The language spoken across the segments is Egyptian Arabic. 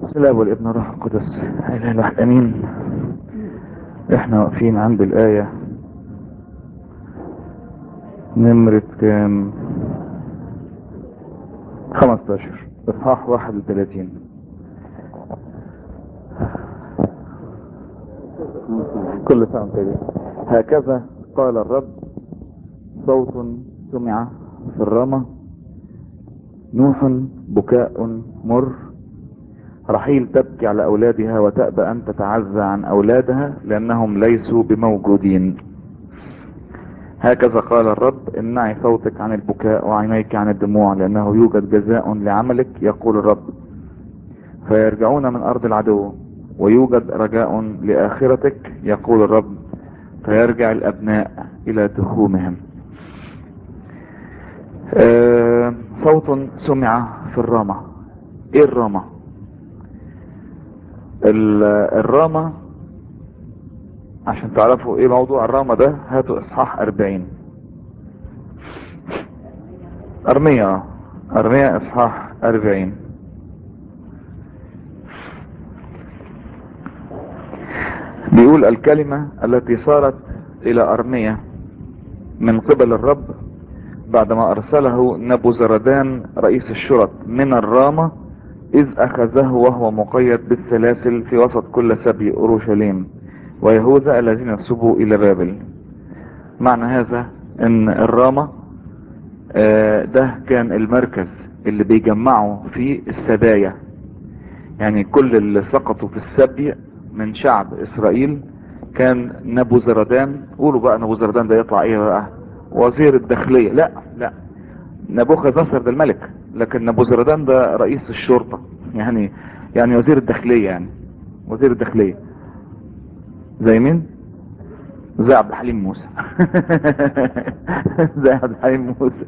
بسم الله والابن الروح القدس اله الواحد امين احنا واقفين عند الايه نمرة كام 15 اصحاح 31 كل سنة وانت طيب هكذا قال الرب صوت سمع في الرمى نوح بكاء مر رحيل تبكي على اولادها وتأبى ان تتعزى عن اولادها لانهم ليسوا بموجودين هكذا قال الرب امنعي صوتك عن البكاء وعينيك عن الدموع لانه يوجد جزاء لعملك يقول الرب فيرجعون من ارض العدو ويوجد رجاء لاخرتك يقول الرب فيرجع الابناء الى تخومهم آه صوت سمع في الرامة ايه الرامة الرامة عشان تعرفوا ايه موضوع الرامة ده هاتوا اصحاح اربعين ارمية ارمية اصحاح اربعين بيقول الكلمة التي صارت الى ارمية من قبل الرب بعدما ارسله نبو زردان رئيس الشرط من الرامة اذ اخذه وهو مقيد بالسلاسل في وسط كل سبي اورشليم ويهوذا الذين سبوا الى بابل معنى هذا ان الرامة ده كان المركز اللي بيجمعوا فيه السبايا يعني كل اللي سقطوا في السبي من شعب اسرائيل كان نبو زردان قولوا بقى نبو زردان ده يطلع ايه بقى وزير الداخلية لا لا نبوخذ نصر ده الملك لكن نبو زردان ده رئيس الشرطة يعني يعني وزير الداخلية يعني وزير الداخلية زي مين زي عبد الحليم موسى زي عبد الحليم موسى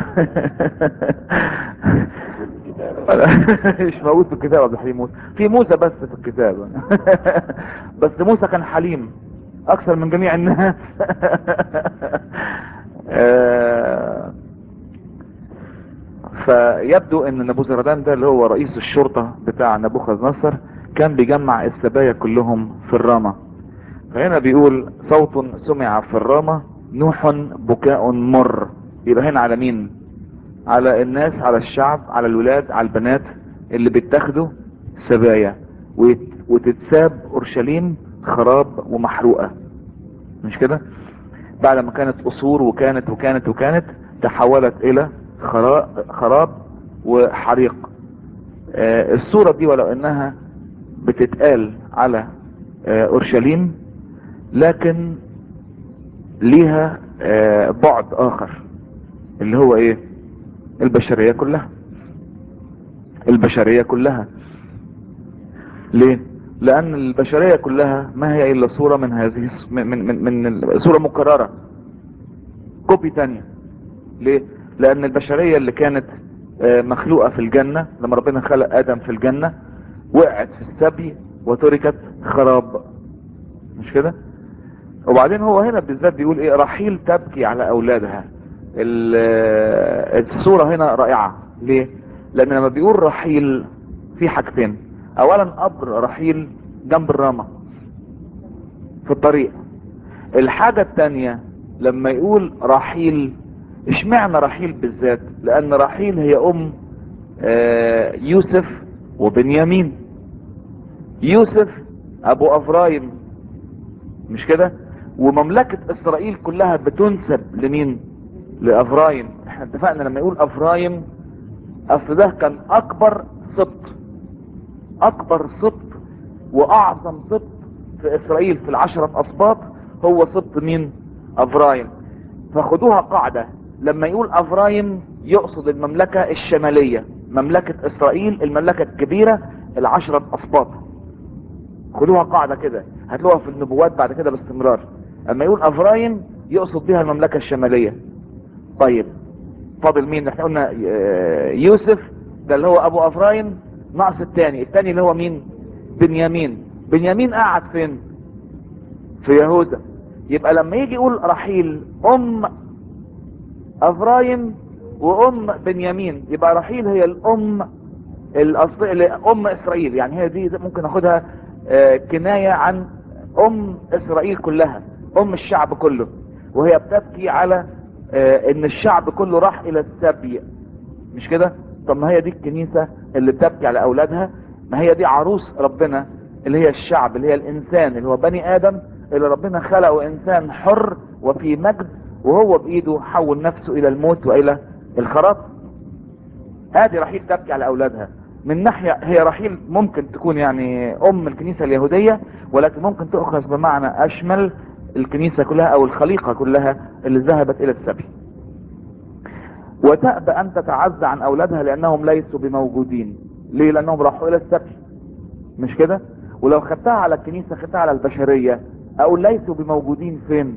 مش موجود في الكتاب عبد الحليم موسى في موسى بس في الكتاب بس موسى كان حليم اكثر من جميع الناس فيبدو ان نبوزردان ده اللي هو رئيس الشرطة بتاع نبوخذ نصر كان بيجمع السبايا كلهم في الرامة فهنا بيقول صوت سمع في الرامة نوح بكاء مر يبقى هنا على مين على الناس على الشعب على الولاد على البنات اللي بيتاخدوا سبايا وتتساب اورشليم خراب ومحروقة مش كده بعد ما كانت قصور وكانت وكانت وكانت تحولت الى خراب وحريق آه الصورة دي ولو انها بتتقال على آه اورشليم لكن ليها آه بعد اخر اللي هو ايه البشرية كلها البشرية كلها ليه لان البشرية كلها ما هي الا صورة من هذه من من من صورة مكررة كوبي تانية ليه لان البشرية اللي كانت مخلوقة في الجنة لما ربنا خلق ادم في الجنة وقعت في السبي وتركت خراب مش كده وبعدين هو هنا بالذات بيقول ايه رحيل تبكي على اولادها الصورة هنا رائعة ليه لان لما بيقول رحيل في حاجتين اولا قبر رحيل جنب الرامة في الطريق الحاجة التانية لما يقول رحيل اشمعنى رحيل بالذات لان رحيل هي ام يوسف وبنيامين يوسف ابو افرايم مش كده ومملكة اسرائيل كلها بتنسب لمين لافرايم احنا اتفقنا لما يقول افرايم اصل ده كان اكبر سبط اكبر سبط واعظم سبط في اسرائيل في العشرة اسباط هو سبط مين افرايم فخدوها قاعدة لما يقول افرايم يقصد المملكة الشمالية مملكة اسرائيل المملكة الكبيرة العشرة اسباط خدوها قاعدة كده هتلاقوها في النبوات بعد كده باستمرار اما يقول افرايم يقصد بها المملكة الشمالية طيب فاضل مين احنا قلنا يوسف ده اللي هو ابو افرايم ناقص التاني التاني اللي هو مين بنيامين بنيامين قاعد فين في يهوذا يبقى لما يجي يقول رحيل ام افرايم وام بنيامين يبقى رحيل هي الام الاصل اللي ام اسرائيل يعني هي دي ممكن ناخدها آه، كناية عن ام اسرائيل كلها ام الشعب كله وهي بتبكي على آه، ان الشعب كله راح الى السبي مش كده طب ما هي دي الكنيسة اللي بتبكي على اولادها ما هي دي عروس ربنا اللي هي الشعب اللي هي الانسان اللي هو بني ادم اللي ربنا خلقه انسان حر وفي مجد وهو بايده حول نفسه الى الموت والى الخراب هذه رحيل تبكي على اولادها من ناحية هي رحيل ممكن تكون يعني ام الكنيسة اليهودية ولكن ممكن تؤخذ بمعنى اشمل الكنيسة كلها او الخليقة كلها اللي ذهبت الى السبي وتأبى ان تتعزى عن اولادها لانهم ليسوا بموجودين ليه لانهم راحوا الى السبي مش كده ولو خدتها على الكنيسة خدتها على البشرية اقول ليسوا بموجودين فين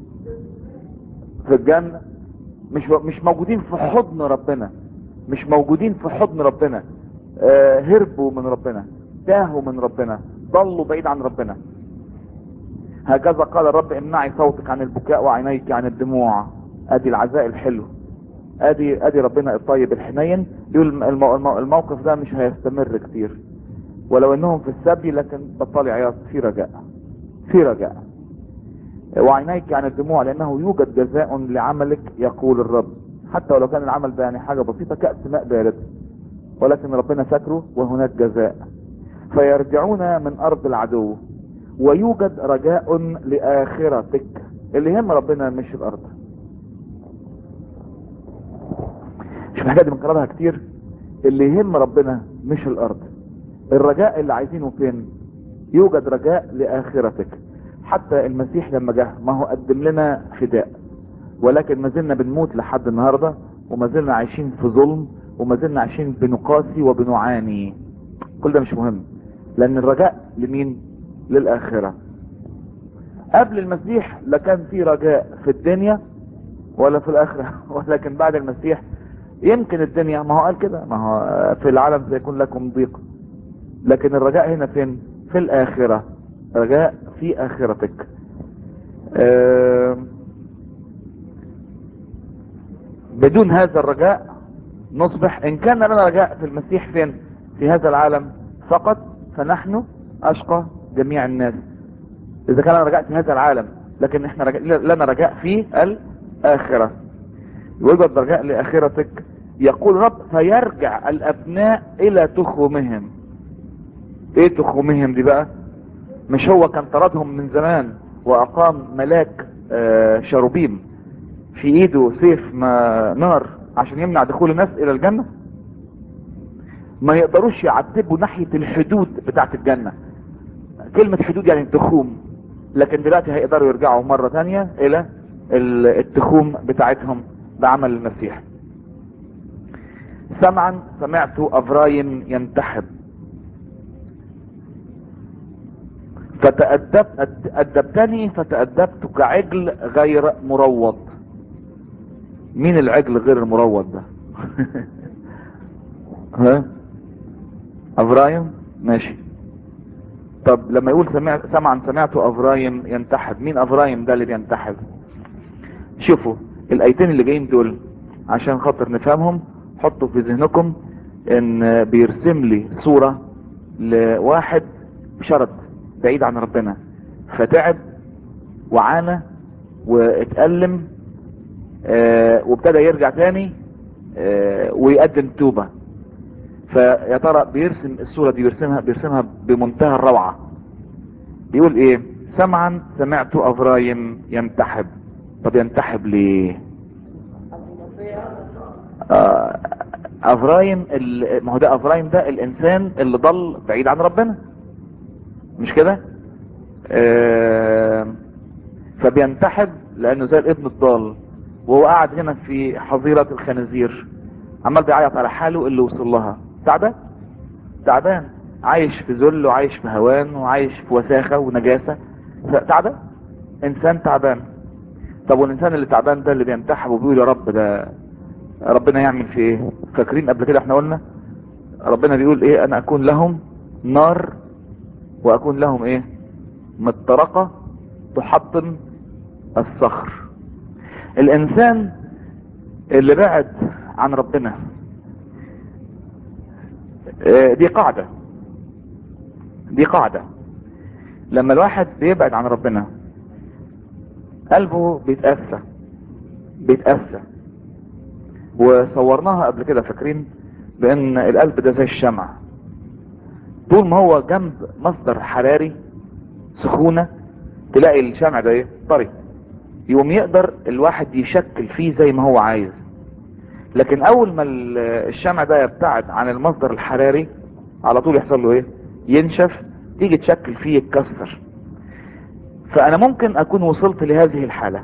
في الجنة مش مش موجودين في حضن ربنا مش موجودين في حضن ربنا آه هربوا من ربنا تاهوا من ربنا ضلوا بعيد عن ربنا هكذا قال الرب امنعي صوتك عن البكاء وعينيك عن الدموع ادي العزاء الحلو ادي ادي ربنا الطيب الحنين يقول المو- المو- الموقف ده مش هيستمر كتير ولو انهم في السبي لكن بطلي عياط في رجاء في رجاء وعينيك عن الدموع لانه يوجد جزاء لعملك يقول الرب حتى ولو كان العمل ده يعني حاجة بسيطة كأس ماء بارد ولكن ربنا فاكره وهناك جزاء فيرجعون من ارض العدو ويوجد رجاء لاخرتك اللي يهم ربنا مش الارض مش الحاجات دي بنكررها كتير اللي يهم ربنا مش الارض الرجاء اللي عايزينه فين يوجد رجاء لاخرتك حتى المسيح لما جه ما هو قدم لنا فداء ولكن ما زلنا بنموت لحد النهاردة وما زلنا عايشين في ظلم وما زلنا عايشين بنقاسي وبنعاني كل ده مش مهم لان الرجاء لمين للاخرة قبل المسيح لا كان في رجاء في الدنيا ولا في الاخرة ولكن بعد المسيح يمكن الدنيا ما هو قال كده ما هو في العالم سيكون لكم ضيق لكن الرجاء هنا فين في الاخرة رجاء في اخرتك آم، بدون هذا الرجاء نصبح ان كان لنا رجاء في المسيح فين في هذا العالم فقط فنحن اشقى جميع الناس اذا كان لنا رجاء في هذا العالم لكن احنا رجاء لنا رجاء في الاخرة يوجد رجاء لاخرتك يقول رب فيرجع الابناء الى تخومهم ايه تخومهم دي بقى مش هو كان طردهم من زمان واقام ملاك آه، شروبيم في ايده سيف ما نار عشان يمنع دخول الناس الى الجنة ما يقدروش يعتبوا ناحية الحدود بتاعت الجنة كلمة حدود يعني تخوم لكن دلوقتي هيقدروا يرجعوا مرة تانية الى ال- التخوم بتاعتهم بعمل المسيح سمعا سمعت افرايم ينتحب فتأدبت أدبتني فتأدبت كعجل غير مروض مين العجل غير المروض ده ها افرايم ماشي طب لما يقول سمعت سمعا سمعت افرايم ينتحب مين افرايم ده اللي بينتحب شوفوا الايتين اللي جايين دول عشان خاطر نفهمهم حطوا في ذهنكم ان بيرسم لي صورة لواحد شرد بعيد عن ربنا فتعب وعانى واتألم آه، وابتدى يرجع تاني آه، ويقدم توبة فيا ترى بيرسم الصورة دي بيرسمها بيرسمها بمنتهى الروعة بيقول ايه سمعا سمعت افرايم ينتحب طب ينتحب ليه آه، افرايم ال- ما هو ده افرايم ده الانسان اللي ضل بعيد عن ربنا مش كده آه، فبينتحب لانه زي الابن الضال وهو قاعد هنا في حظيرة الخنازير عمال بيعيط على حاله اللي وصل لها تعبان تعبان عايش في ذل وعايش في هوان وعايش في وساخة ونجاسة ف- تعبان انسان تعبان طب والانسان اللي تعبان ده اللي بينتحب وبيقول يا رب ده ربنا يعمل في ايه فاكرين قبل كده احنا قلنا ربنا بيقول ايه انا اكون لهم نار واكون لهم ايه مطرقة تحطم الصخر الانسان اللي بعد عن ربنا آه، دي قاعدة دي قاعدة لما الواحد بيبعد عن ربنا قلبه بيتأسى بيتأسى وصورناها قبل كده فاكرين بان القلب ده زي الشمع طول ما هو جنب مصدر حراري سخونة تلاقي الشمع ده ايه طري يقوم يقدر الواحد يشكل فيه زي ما هو عايز لكن اول ما ال- الشمع ده يبتعد عن المصدر الحراري على طول يحصل له ايه ينشف تيجي تشكل فيه يتكسر فانا ممكن اكون وصلت لهذه الحالة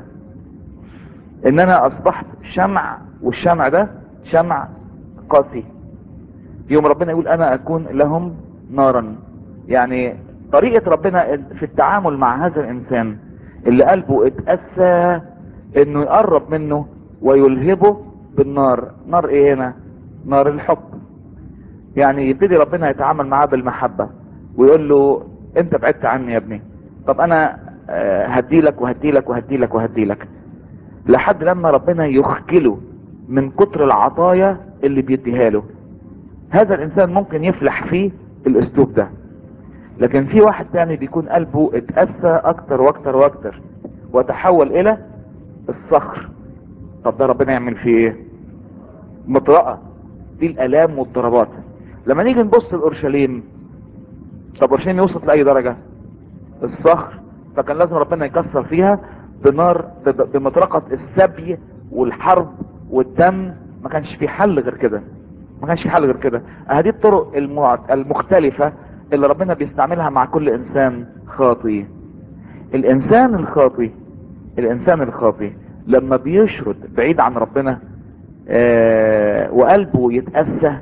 ان انا اصبحت شمع والشمع ده شمع قاسي يوم ربنا يقول انا اكون لهم نارا يعني طريقة ربنا في التعامل مع هذا الانسان اللي قلبه اتأسى انه يقرب منه ويلهبه بالنار نار ايه هنا نار الحب يعني يبتدي ربنا يتعامل معاه بالمحبة ويقول له انت بعدت عني يا ابني طب انا آه، هديلك وهديلك وهديلك وهديلك لحد لما ربنا يخجله من كتر العطايا اللي بيديها له هذا الانسان ممكن يفلح فيه الاسلوب ده لكن في واحد تاني بيكون قلبه اتأسى اكتر واكتر واكتر وتحول الى الصخر طب ده ربنا يعمل فيه ايه مطرقة دي الالام والضربات لما نيجي نبص لاورشليم طب اورشليم وصلت لاي درجة الصخر فكان لازم ربنا يكسر فيها بنار ب- بمطرقة السبي والحرب والدم ما كانش في حل غير كده ما كانش في حل غير كده هذه الطرق المع- المختلفة اللي ربنا بيستعملها مع كل انسان خاطي الانسان الخاطي الانسان الخاطي لما بيشرد بعيد عن ربنا آه وقلبه يتأسى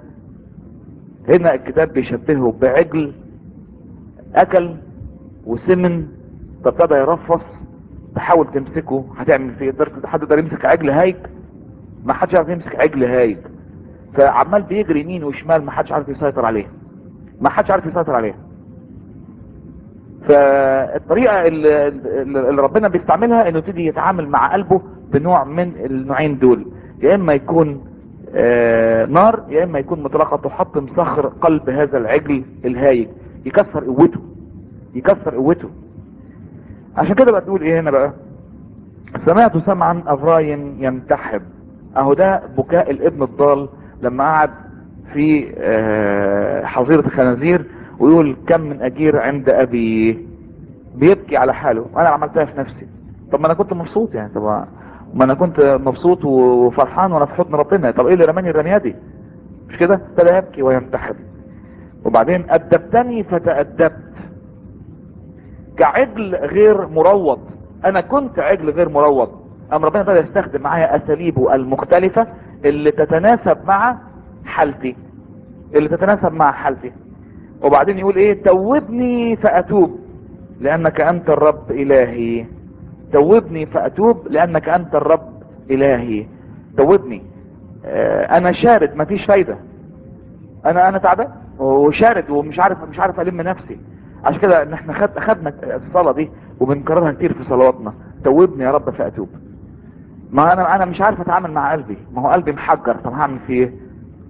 هنا الكتاب بيشبهه بعجل اكل وسمن فابتدى يرفص تحاول تمسكه هتعمل فيه قدرت حد يقدر يمسك عجل هايج ما حدش يعرف يمسك عجل هايج فعمال بيجري يمين وشمال ما حدش عارف يسيطر عليه ما حدش عارف يسيطر عليه فالطريقة اللي, اللي ربنا بيستعملها انه يبتدي يتعامل مع قلبه بنوع من النوعين دول يا اما يكون آه نار يا اما يكون مطلقة تحطم صخر قلب هذا العجل الهايج يكسر قوته يكسر قوته عشان كده بقى تقول ايه هنا بقى سمعت سمعا افراي ينتحب اهو ده بكاء الابن الضال لما قعد في آه، حظيرة الخنازير ويقول كم من اجير عند ابي بيبكي على حاله وانا عملتها في نفسي طب ما انا كنت مبسوط يعني طب ما انا كنت مبسوط وفرحان وانا في حضن ربنا طب ايه اللي رماني الرميه دي مش كده ابتدى يبكي وينتحب وبعدين ادبتني فتأدبت كعجل غير مروض انا كنت عجل غير مروض ام ربنا ابتدى يستخدم معايا اساليبه المختلفة اللي تتناسب مع حالتي اللي تتناسب مع حالتي وبعدين يقول ايه توبني فاتوب لانك انت الرب الهي توبني فاتوب لانك انت الرب الهي توبني آه انا شارد مفيش فايدة انا انا تعبان وشارد ومش عارف مش عارف الم نفسي عشان كده ان احنا خد خدنا الصلاه دي وبنكررها كتير في صلواتنا توبني يا رب فاتوب ما انا انا مش عارف اتعامل مع قلبي ما هو قلبي محجر طب هعمل فيه ايه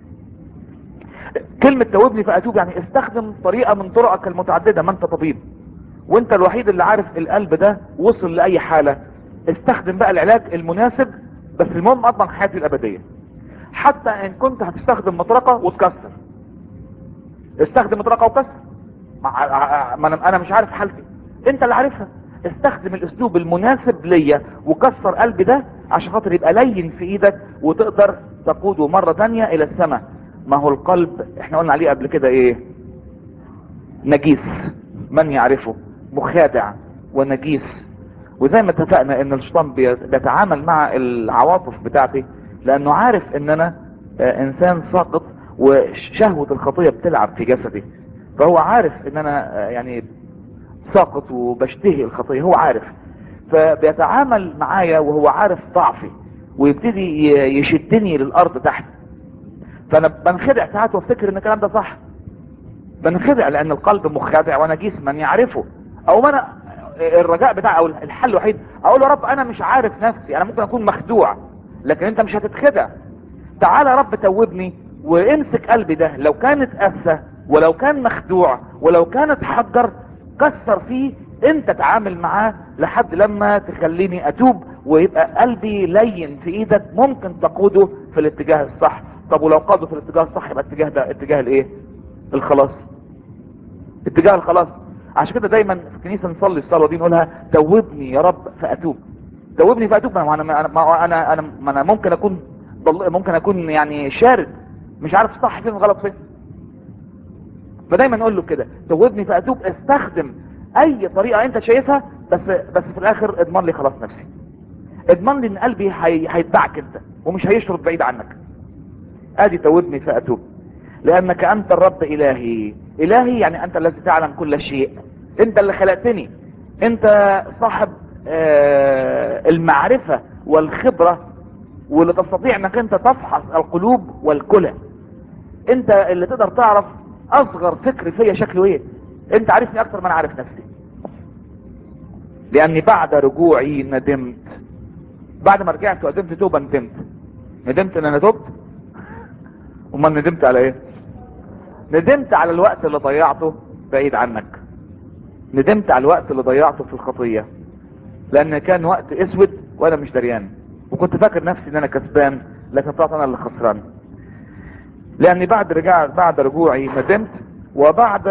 كلمة توبني فاتوب يعني استخدم طريقة من طرقك المتعددة ما انت طبيب وانت الوحيد اللي عارف القلب ده وصل لاي حالة استخدم بقى العلاج المناسب بس المهم اضمن حياتي الابدية حتى ان كنت هتستخدم مطرقة وتكسر استخدم مطرقة وكسر ما ما انا أنا مش عارف حالتي انت اللي عارفها استخدم الاسلوب المناسب ليا وكسر قلبي ده عشان خاطر يبقى لين في ايدك وتقدر تقوده مرة تانية الى السماء ما هو القلب احنا قلنا عليه قبل كده ايه نجيس من يعرفه مخادع ونجيس وزي ما اتفقنا ان الشيطان بي- بيتعامل مع العواطف بتاعتي لانه عارف ان انا آه، انسان ساقط وشهوة الخطية بتلعب في جسدي فهو عارف ان انا آه، يعني ساقط وبشتهي الخطية هو عارف فبيتعامل معايا وهو عارف ضعفي ويبتدي ي- يشدني للارض تحت فانا بنخدع ساعات وافتكر ان الكلام ده صح بنخدع لان القلب مخادع وانا جيس من يعرفه او ما انا الرجاء بتاعي او الحل الوحيد اقول يا رب انا مش عارف نفسي انا ممكن اكون مخدوع لكن انت مش هتتخدع تعالى يا رب توبني وامسك قلبي ده لو كانت قسة ولو كان مخدوع ولو كان اتحجر كسر فيه انت تعامل معاه لحد لما تخليني اتوب ويبقى قلبي لين في ايدك ممكن تقوده في الاتجاه الصح طب ولو قاده في الاتجاه الصح يبقى الاتجاه ده اتجاه الايه الخلاص اتجاه الخلاص عشان كده دايما في الكنيسه نصلي الصلاه دي نقولها توبني يا رب فاتوب توبني فاتوب ما انا ما انا ما انا, أنا, ما أنا ممكن اكون ضل ممكن اكون يعني شارد مش عارف صح فين غلط فين فدايما نقول له كده توبني فاتوب استخدم اي طريقه انت شايفها بس بس في الاخر اضمن لي خلاص نفسي اضمن لي ان قلبي هي- هيتبعك انت ومش هيشرد بعيد عنك ادي توبني فاتوب لانك انت الرب الهي الهي يعني انت الذي تعلم كل شيء انت اللي خلقتني انت صاحب آه، المعرفة والخبرة واللي تستطيع انك انت تفحص القلوب والكلى انت اللي تقدر تعرف اصغر فكر فيا شكله ايه انت عارفني اكتر ما انا عارف نفسي لاني بعد رجوعي ندمت بعد ما رجعت وقدمت توبة ندمت ندمت ان انا تبت امال ندمت على ايه ندمت على الوقت اللي ضيعته بعيد عنك ندمت على الوقت اللي ضيعته في الخطية لان كان وقت اسود وانا مش دريان وكنت فاكر نفسي ان انا كسبان لكن طلعت انا اللي خسران لاني بعد رجع بعد رجوعي ندمت وبعد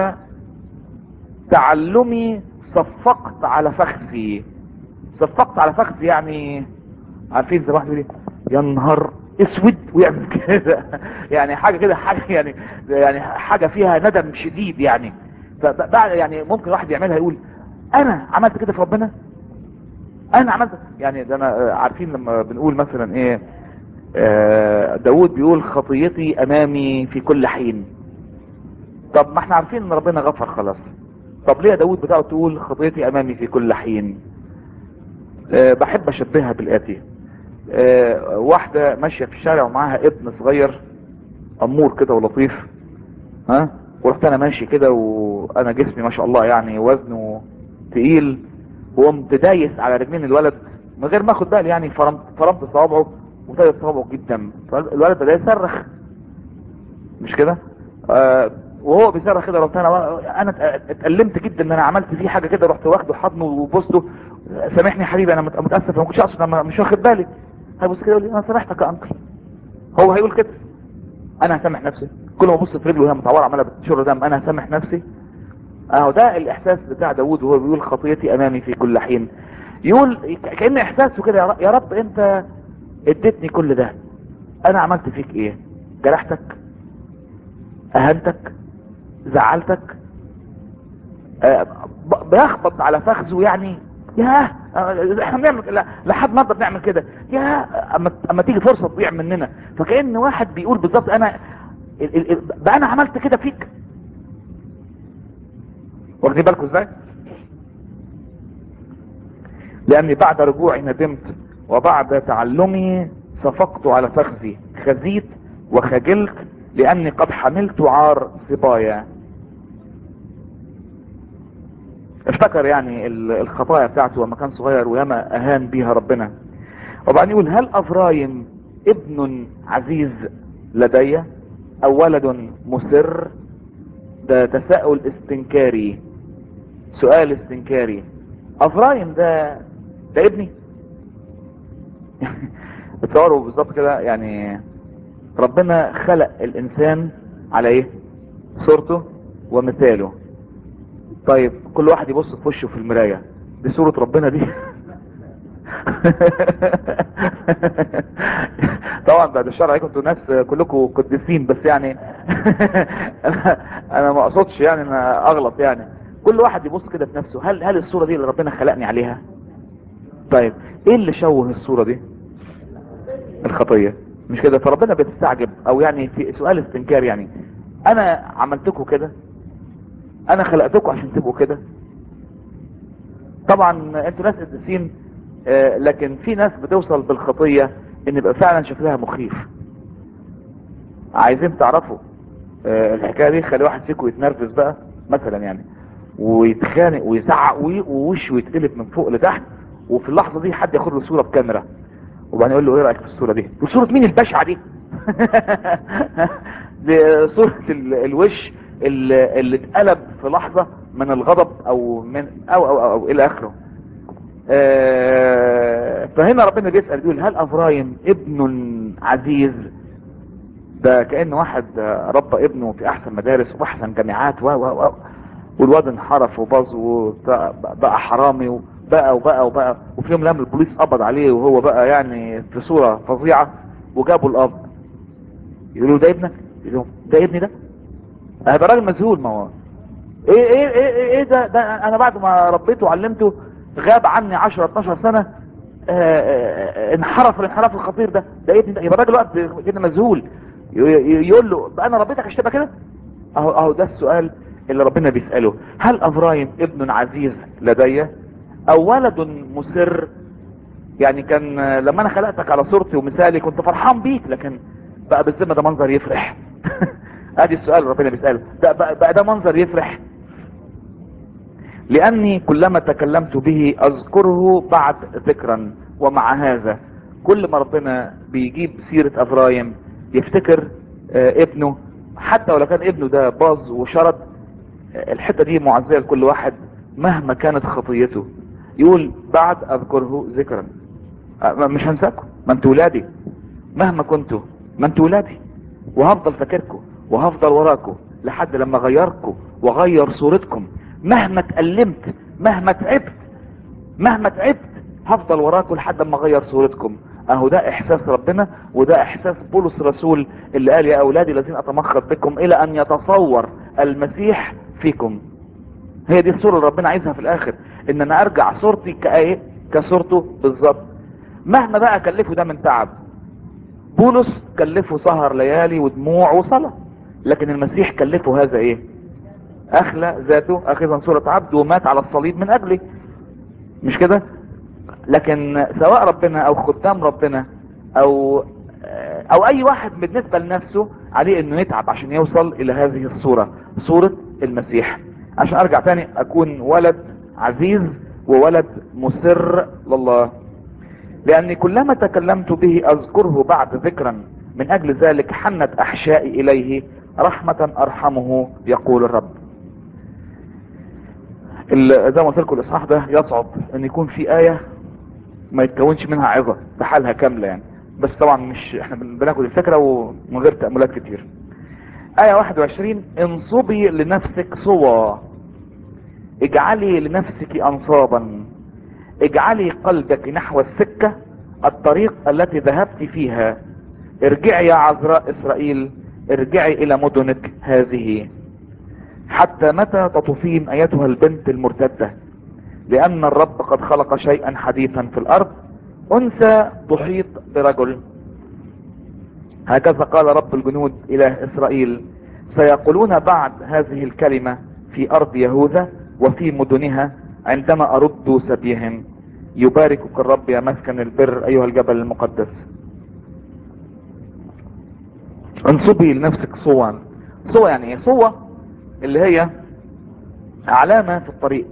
تعلمي صفقت على فخذي صفقت على فخذي يعني عارفين زي واحد يقول إيه؟ يا نهار اسود ويعمل كده يعني حاجه كده حاجه يعني يعني حاجه فيها ندم شديد يعني فبعد يعني ممكن واحد يعملها يقول انا عملت كده في ربنا انا عملت يعني ده انا آه، عارفين لما بنقول مثلا ايه آه، داود بيقول خطيتي امامي في كل حين طب ما احنا عارفين ان ربنا غفر خلاص طب ليه يا داود بتاعه تقول خطيتي امامي في كل حين أه بحب اشبهها بالاتي أه واحدة ماشية في الشارع ومعاها ابن صغير امور كده ولطيف ها ورحت انا ماشي كده وانا جسمي ما شاء الله يعني وزنه تقيل وقمت دايس على رجلين الولد من غير ما اخد بالي يعني فرمت فرمت صوابعه وطيب صوابعه جدا فالولد ده يصرخ مش كده آه وهو بيصرخ كده رحت انا انا اتألمت جدا ان انا عملت فيه حاجه كده رحت واخده حضنه وبوسته سامحني يا حبيبي انا مت- متاسف أنا ما كنتش اقصد انا مش واخد بالي هيبص كده يقول لي انا سامحتك يا انكل هو هيقول كده انا هسامح نفسي كل ما ابص في رجله وهي متعوره عماله بتشر دم انا هسامح نفسي اهو ده الاحساس بتاع داوود وهو بيقول خطيتي امامي في كل حين يقول كأن احساسه كده يا رب- يا رب انت اديتني كل ده انا عملت فيك ايه جرحتك اهنتك زعلتك آه، ب- بيخبط على فخذه يعني ياه آه، احنا بنعمل لا- لحد النهارده بنعمل كده يا اما اما تيجي فرصه تضيع مننا فكأن واحد بيقول بالظبط انا ال- ال- ال- بقى انا عملت كده فيك واخدين بالكم ازاي لاني بعد رجوعي ندمت وبعد تعلمي صفقت على فخذي خزيت وخجلت لاني قد حملت عار صبايا افتكر يعني ال- الخطايا بتاعته لما كان صغير وياما اهان بيها ربنا وبعدين يقول هل افرايم ابن عزيز لدي او ولد مسر ده تساؤل استنكاري سؤال استنكاري افرايم ده ده ابني تصوروا بالظبط كده يعني ربنا خلق الانسان على ايه صورته ومثاله طيب كل واحد يبص في وشه في المراية دي صورة ربنا دي طبعا بعد الشر عليكم انتوا ناس كلكم قديسين بس يعني انا انا ما اقصدش يعني ان اغلط يعني كل واحد يبص كده في نفسه هل هل الصورة دي اللي ربنا خلقني عليها طيب ايه اللي شوه الصورة دي الخطية مش كده فربنا بيستعجب او يعني في سؤال استنكار يعني انا عملتكم كده انا خلقتكم عشان تبقوا كده طبعا انتوا ناس قديسين آه، لكن في ناس بتوصل بالخطية ان يبقى فعلا شكلها مخيف عايزين تعرفوا آه، الحكاية دي خلي واحد فيكم يتنرفز بقى مثلا يعني ويتخانق ويزعق وي- ووشه يتقلب من فوق لتحت وفي اللحظة دي حد ياخد له صورة بكاميرا وبعدين يقول له ايه رأيك في الصورة دي وصورة مين البشعة دي دي صورة ال- الوش اللي اللي اتقلب في لحظة من الغضب او من او او او, أو الى اخره آه، فهنا ربنا بيسأل بيقول هل افرايم ابن عزيز ده كأن واحد آه، ربى ابنه في احسن مدارس واحسن جامعات و و و والواد انحرف وباظ وبقى حرامي وبقى وبقى وبقى وفي يوم لما البوليس قبض عليه وهو بقى يعني في صورة فظيعة وجابوا الاب يقولوا ده ابنك يقولوا ده ابني ده هيبقى راجل مذهول ما هو ايه ايه ايه ايه, إيه ده, ده انا بعد ما ربيته وعلمته غاب عني 10 12 سنة آه، آه، انحرف الانحراف الخطير ده ده ابني ده يبقى الراجل وقت كده مذهول ي- ي- يقول له بقى انا ربيتك عشان تبقى كده اهو اهو ده السؤال اللي ربنا بيسأله هل ابراهيم ابن عزيز لدي او ولد مسر يعني كان آه، لما انا خلقتك على صورتي ومثالي كنت فرحان بيك لكن بقى بالذمه ده منظر يفرح ادي السؤال اللي ربنا بيسأله ده بقى, بقى ده منظر يفرح لاني كلما تكلمت به اذكره بعد ذكرا ومع هذا كل ما ربنا بيجيب سيرة ابراهيم يفتكر آه، ابنه حتى ولو كان ابنه ده باظ وشرد آه، الحتة دي معزية لكل واحد مهما كانت خطيته يقول بعد اذكره ذكرا آه، مش هنساكم ما انتوا ولادي مهما كنتوا ما انتوا ولادي وهفضل فاكركم وهفضل وراكم لحد لما غيركم وغير صورتكم مهما اتألمت مهما تعبت مهما تعبت هفضل وراكم لحد ما اغير صورتكم اهو ده احساس ربنا وده احساس بولس الرسول اللي قال يا اولادي الذين اتمخض بكم الى ان يتصور المسيح فيكم هي دي الصورة اللي ربنا عايزها في الاخر ان انا ارجع صورتي كايه كصورته بالظبط مهما بقى كلفه ده من تعب بولس كلفه سهر ليالي ودموع وصلاة لكن المسيح كلفه هذا ايه اخلى ذاته اخذا صورة عبد ومات على الصليب من اجلي مش كده لكن سواء ربنا او خدام ربنا او او اي واحد بالنسبة لنفسه عليه انه يتعب عشان يوصل الى هذه الصورة صورة المسيح عشان ارجع تاني اكون ولد عزيز وولد مسر لله لاني كلما تكلمت به اذكره بعد ذكرا من اجل ذلك حنت احشائي اليه رحمة ارحمه يقول الرب ال- زي ما قلت لكم الاصحاح ده يصعب ان يكون في ايه ما يتكونش منها عظة بحالها كاملة يعني بس طبعا مش احنا بن- بناخد الفكرة ومن غير تأملات كتير آية 21 انصبي لنفسك صوى اجعلي لنفسك انصابا اجعلي قلبك نحو السكة الطريق التي ذهبت فيها ارجعي يا عذراء اسرائيل ارجعي الى مدنك هذه حتى متى تطوفين ايتها البنت المرتدة لان الرب قد خلق شيئا حديثا في الارض انثى تحيط برجل هكذا قال رب الجنود اله اسرائيل سيقولون بعد هذه الكلمة في ارض يهوذا وفي مدنها عندما ارد سبيهم يباركك الرب يا مسكن البر ايها الجبل المقدس انصبي لنفسك صوا صوا يعني ايه صوا اللي هي علامة في الطريق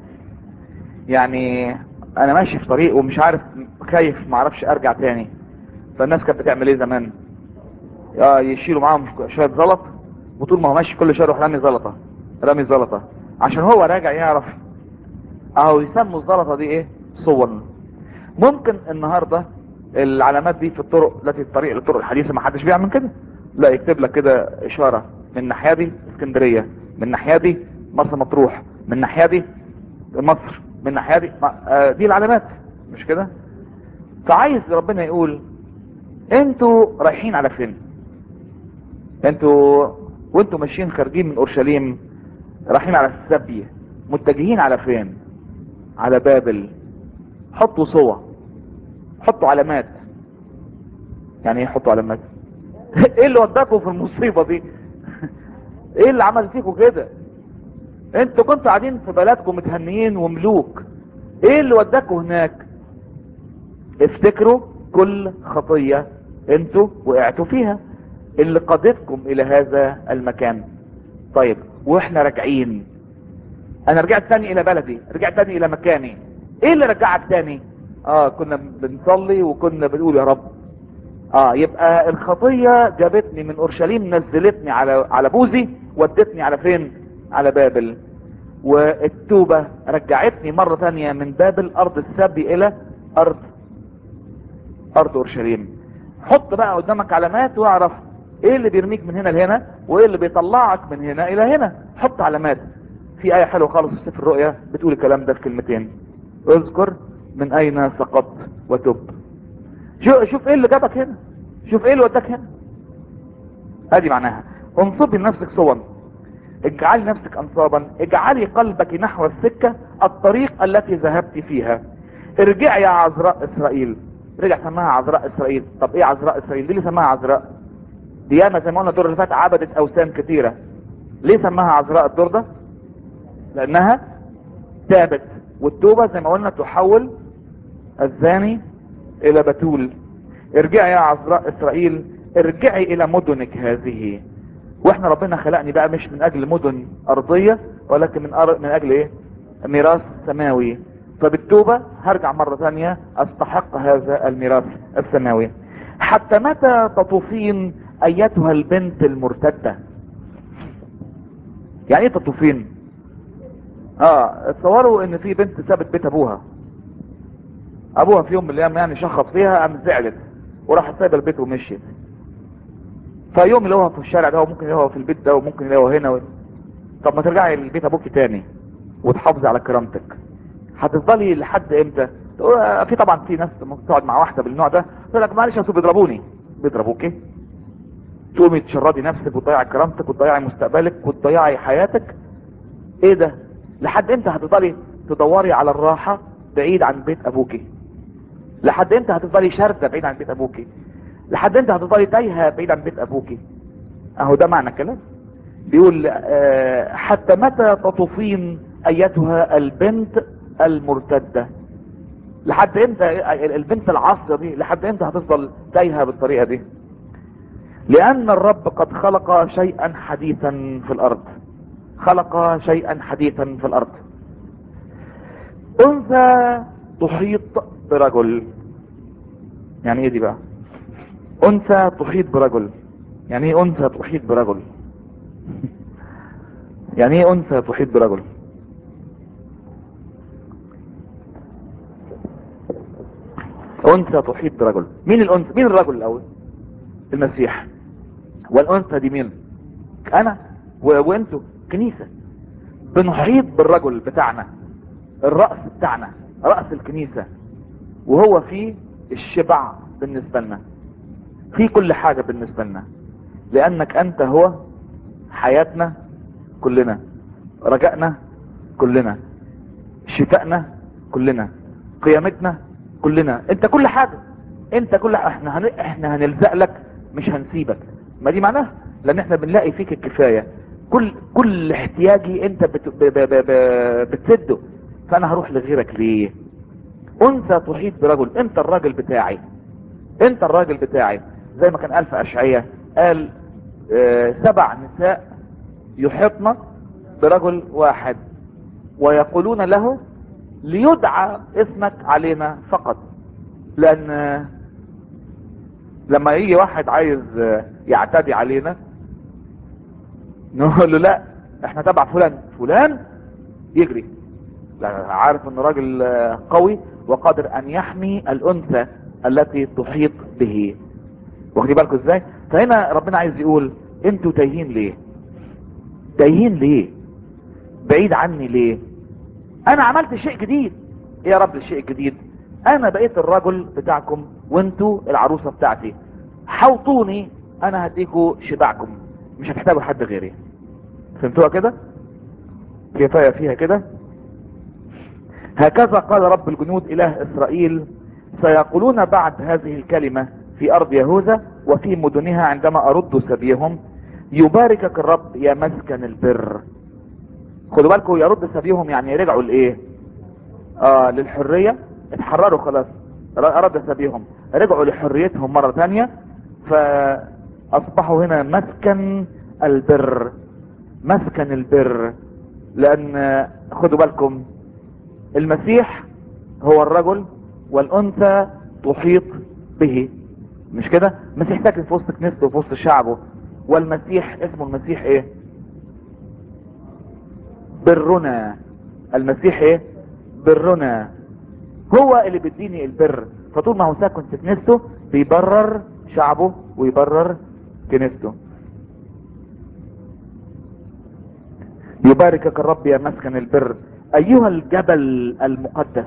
يعني انا ماشي في طريق ومش عارف خايف معرفش ارجع تاني فالناس كانت بتعمل ايه زمان اه يشيلوا معاهم شوية زلط وطول ما هو ماشي كل شوية يروح رامي زلطة رامي زلطة عشان هو راجع يعرف اهو يسموا الزلطة دي ايه صور ممكن النهاردة العلامات دي في الطرق التي الطريق الطرق الحديثة ما حدش بيعمل كده لا يكتب لك كده اشارة من الناحية دي اسكندرية من الناحية دي مرسى مطروح من الناحية دي مصر من الناحية دي ما- آه، دي العلامات مش كده فعايز ربنا يقول انتوا رايحين على فين انتوا وانتوا ماشيين خارجين من اورشليم رايحين على السبي متجهين على فين على بابل حطوا صور حطوا علامات يعني ايه حطوا علامات ايه اللي وداكم في المصيبة دي ايه اللي عمل فيكم كده انتوا كنتوا قاعدين في بلدكم متهنيين وملوك ايه اللي وداكم هناك افتكروا كل خطية انتوا وقعتوا فيها اللي قادتكم الى هذا المكان طيب واحنا راجعين انا رجعت تاني الى بلدي رجعت تاني الى مكاني ايه اللي رجعك تاني اه كنا بنصلي وكنا بنقول يا رب اه يبقى الخطية جابتني من اورشليم نزلتني على على بوزي ودتني على فين على بابل والتوبة رجعتني مرة ثانية من بابل ارض السبي الى ارض ارض اورشليم حط بقى قدامك علامات واعرف ايه اللي بيرميك من هنا لهنا وايه اللي بيطلعك من هنا الى هنا حط علامات في ايه حلوه خالص في سفر الرؤيا بتقول الكلام ده في كلمتين اذكر من اين سقطت وتب شوف شوف ايه اللي جابك هنا شوف ايه اللي وداك هنا ادي معناها انصبي لنفسك صوا اجعلي نفسك انصابا اجعلي قلبك نحو السكة الطريق التي ذهبت فيها ارجعي يا عذراء اسرائيل رجع سماها عذراء اسرائيل طب ايه عذراء اسرائيل ليه اللي سماها عذراء ديانا زي ما قلنا الدور اللي فات عبدت اوثان كثيرة ليه سماها عذراء الدور ده لانها تابت والتوبة زي ما قلنا تحول الزاني الى بتول ارجعي يا عذراء اسرائيل ارجعي الى مدنك هذه واحنا ربنا خلقني بقى مش من اجل مدن ارضية ولكن من, أر... من اجل ايه ميراث سماوي فبالتوبة هرجع مرة ثانية استحق هذا الميراث السماوي حتى متى تطوفين ايتها البنت المرتدة يعني ايه تطوفين اه تصوروا ان في بنت سابت بيت ابوها ابوها في يوم من الايام يعني شخص فيها قام زعلت وراحت سايبه البيت ومشيت فيوم اللي هو في الشارع ده وممكن يلاقوها في البيت ده وممن يلاقوها هنا و... طب ما ترجعي لبيت ابوك تاني وتحافظي على كرامتك هتفضلي لحد امتى تقول- في طبعا في ناس ممكن تقعد مع واحده بالنوع ده تقول لك معلش اصل بيضربوني بيضربوك ايه تقومي تشردي نفسك وتضيعي كرامتك وتضيعي مستقبلك وتضيعي حياتك ايه ده لحد امتى هتفضلي تدوري على الراحه بعيد عن بيت ابوكي لحد امتى هتفضلي شارده بعيد عن بيت ابوكي لحد امتى هتفضلي تايهه بعيد عن بيت ابوكي اهو ده معنى الكلام بيقول آه، حتى متى تطوفين ايتها البنت المرتده لحد امتى البنت العاصيه دي لحد امتى هتفضل تايهه بالطريقه دي لان الرب قد خلق شيئا حديثا في الارض خلق شيئا حديثا في الارض انثى تحيط برجل يعني ايه دي بقى انثى تحيط برجل يعني ايه انثى تحيط برجل يعني ايه انثى تحيط برجل انثى تحيط برجل مين الانثى مين الرجل الاول المسيح والانثى دي مين انا و- وانتوا كنيسه بنحيط بالرجل بتاعنا الرأس بتاعنا رأس الكنيسة وهو في الشبع بالنسبة لنا في كل حاجة بالنسبة لنا لأنك أنت هو حياتنا كلنا رجائنا كلنا شفائنا كلنا قيامتنا كلنا انت كل حاجة انت كل احنا هن... احنا هنلزق لك مش هنسيبك ما دي معناها لان احنا بنلاقي فيك الكفاية كل كل احتياجي انت بت... ب... ب... ب... ب... بتسده فانا هروح لغيرك ليه انثى تحيط برجل انت الراجل بتاعي انت الراجل بتاعي زي ما كان قال في اشعية قال آه سبع نساء يحيطن برجل واحد ويقولون له ليدعى اسمك علينا فقط لان آه، لما يجي واحد عايز آه، يعتدي علينا نقول له لا احنا تبع فلان فلان يجري لا عارف انه راجل آه، قوي وقادر ان يحمي الانثى التي تحيط به واخدين بالكم ازاي فهنا ربنا عايز يقول انتوا تايهين ليه تايهين ليه بعيد عني ليه انا عملت شيء جديد ايه يا رب الشيء الجديد انا بقيت الرجل بتاعكم وانتوا العروسة بتاعتي حوطوني انا هديكوا شبعكم مش هتحتاجوا حد غيري فهمتوها كده كفاية فيها كده هكذا قال رب الجنود اله اسرائيل سيقولون بعد هذه الكلمة في ارض يهوذا وفي مدنها عندما ارد سبيهم يباركك الرب يا مسكن البر خدوا بالكم يرد سبيهم يعني رجعوا لايه اه للحرية اتحرروا خلاص ر- رد سبيهم رجعوا لحريتهم مرة تانية فاصبحوا هنا مسكن البر مسكن البر لان خدوا بالكم المسيح هو الرجل والانثى تحيط به مش كده المسيح ساكن في وسط كنيسته وفي وسط شعبه والمسيح اسمه المسيح ايه برنا المسيح ايه برنا هو اللي بيديني البر فطول ما هو ساكن في كنيسته بيبرر شعبه ويبرر كنيسته يباركك الرب يا مسكن البر ايها الجبل المقدس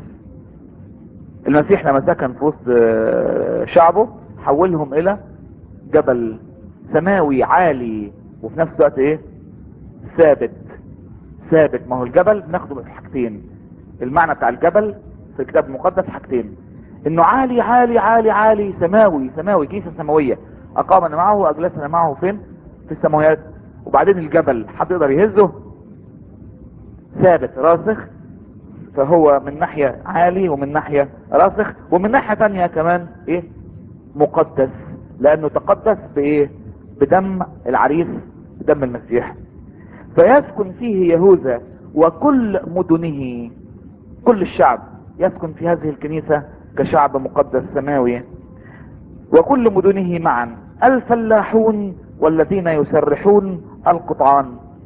المسيح لما سكن في وسط شعبه حولهم الى جبل سماوي عالي وفي نفس الوقت ايه ثابت ثابت ما هو الجبل بناخده من حاجتين المعنى بتاع الجبل في الكتاب المقدس حاجتين انه عالي عالي عالي عالي سماوي سماوي كيسة سماوية اقامنا معه واجلسنا معه فين في السماويات وبعدين الجبل حد يقدر يهزه ثابت راسخ فهو من ناحية عالي ومن ناحية راسخ ومن ناحية تانية كمان ايه مقدس لانه تقدس بايه بدم العريس دم المسيح فيسكن فيه يهوذا وكل مدنه كل الشعب يسكن في هذه الكنيسة كشعب مقدس سماوي وكل مدنه معا الفلاحون والذين يسرحون القطعان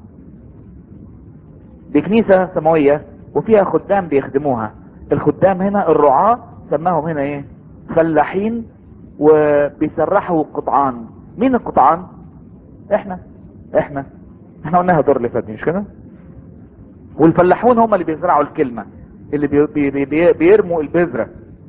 دي كنيسة سماوية وفيها خدام بيخدموها الخدام هنا الرعاة سماهم هنا ايه فلاحين وبيسرحوا قطعان مين القطعان احنا احنا احنا قلناها دور اللي فات مش كده والفلاحون هم اللي بيزرعوا الكلمة اللي بي بي بي بيرموا البذرة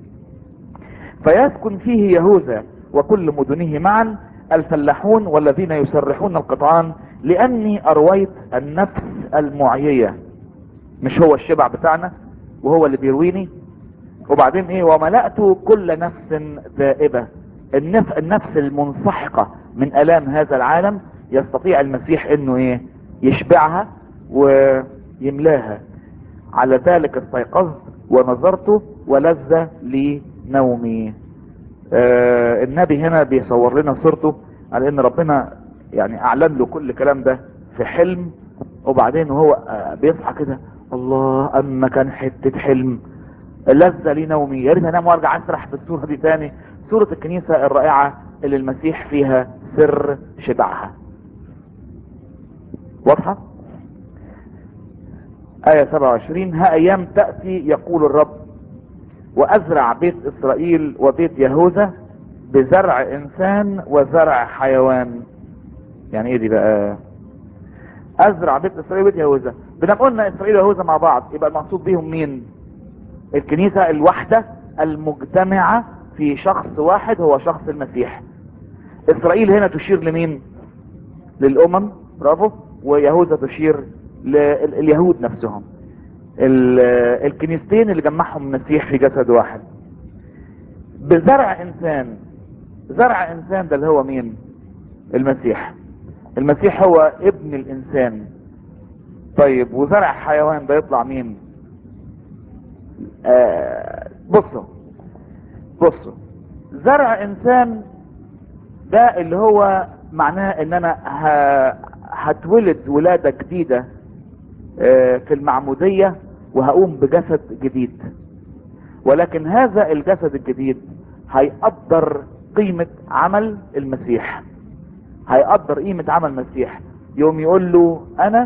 فيسكن فيه يهوذا وكل مدنه معا الفلاحون والذين يسرحون القطعان لاني ارويت النفس المعيية مش هو الشبع بتاعنا وهو اللي بيرويني وبعدين ايه وملأت كل نفس ذائبة النف النفس المنسحقة من الام هذا العالم يستطيع المسيح انه ايه يشبعها ويملاها على ذلك استيقظت ونظرت ولذ لي نومي آه النبي هنا بيصور لنا صورته على ان ربنا يعني اعلن له كل الكلام ده في حلم وبعدين وهو آه بيصحى كده الله اما كان حتة حلم لذ لي نومي يا ريت انام وارجع اسرح في الصورة دي تاني صورة الكنيسة الرائعة اللي المسيح فيها سر شبعها واضحة آية 27 ها أيام تأتي يقول الرب وأزرع بيت إسرائيل وبيت يهوذا بزرع إنسان وزرع حيوان يعني إيه دي بقى أزرع بيت إسرائيل وبيت يهوذا بدنا قلنا إسرائيل ويهوذا مع بعض يبقى المقصود بيهم مين الكنيسة الوحدة المجتمعة في شخص واحد هو شخص المسيح إسرائيل هنا تشير لمين للأمم برافو ويهوذا تشير لليهود نفسهم الكنيستين اللي جمعهم المسيح في جسد واحد بزرع انسان زرع انسان ده اللي هو مين المسيح المسيح هو ابن الانسان طيب وزرع حيوان ده يطلع مين آه بصوا بصوا زرع انسان ده اللي هو معناه ان انا هتولد ولادة جديدة في المعمودية وهقوم بجسد جديد ولكن هذا الجسد الجديد هيقدر قيمة عمل المسيح هيقدر قيمة عمل المسيح يوم يقول له انا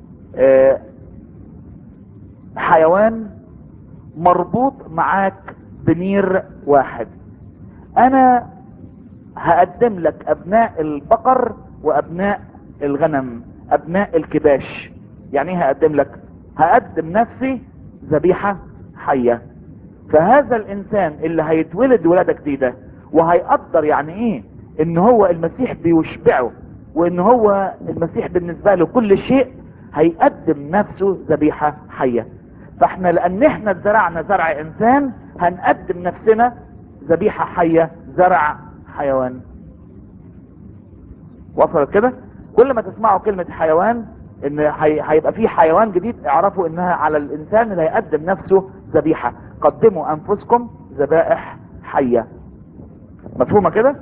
حيوان مربوط معاك بنير واحد انا هقدم لك ابناء البقر وابناء الغنم ابناء الكباش يعني ايه هقدم لك هقدم نفسي ذبيحة حية فهذا الانسان اللي هيتولد ولادة جديدة وهيقدر يعني ايه ان هو المسيح بيشبعه وان هو المسيح بالنسبة له كل شيء هيقدم نفسه ذبيحة حية فاحنا لان احنا زرعنا زرع انسان هنقدم نفسنا ذبيحة حية زرع حيوان وصلت كده كل ما تسمعوا كلمة حيوان ان هيبقى في حيوان جديد اعرفوا انها على الانسان اللي هيقدم نفسه ذبيحة قدموا انفسكم ذبائح حية مفهومة كده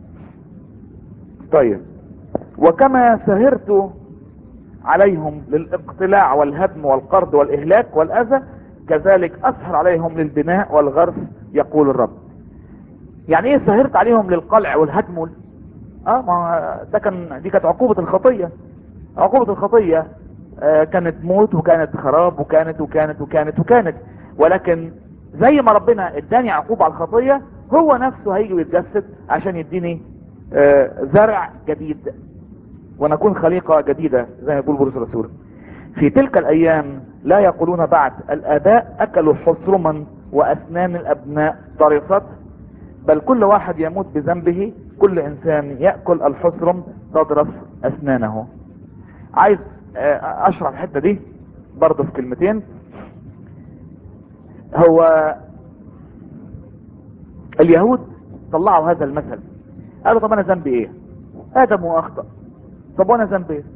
طيب وكما سهرت عليهم للاقتلاع والهدم والقرض والاهلاك والاذى كذلك اسهر عليهم للبناء والغرس يقول الرب يعني ايه سهرت عليهم للقلع والهدم وال... اه ما ده كان دي كانت عقوبة الخطية عقوبة الخطية آه كانت موت وكانت خراب وكانت وكانت وكانت وكانت ولكن زي ما ربنا اداني عقوبة على الخطية هو نفسه هيجي ويتجسد عشان يديني آه زرع جديد ونكون خليقة جديدة زي ما يقول بولس الرسول في تلك الايام لا يقولون بعد الاباء اكلوا حصرما واسنان الابناء طرست بل كل واحد يموت بذنبه كل انسان يأكل الحصرم تضرس اسنانه عايز اشرح الحتة دي برضه في كلمتين هو اليهود طلعوا هذا المثل قالوا طب انا ذنبي ايه ادم واخطأ طب وانا ذنبي ايه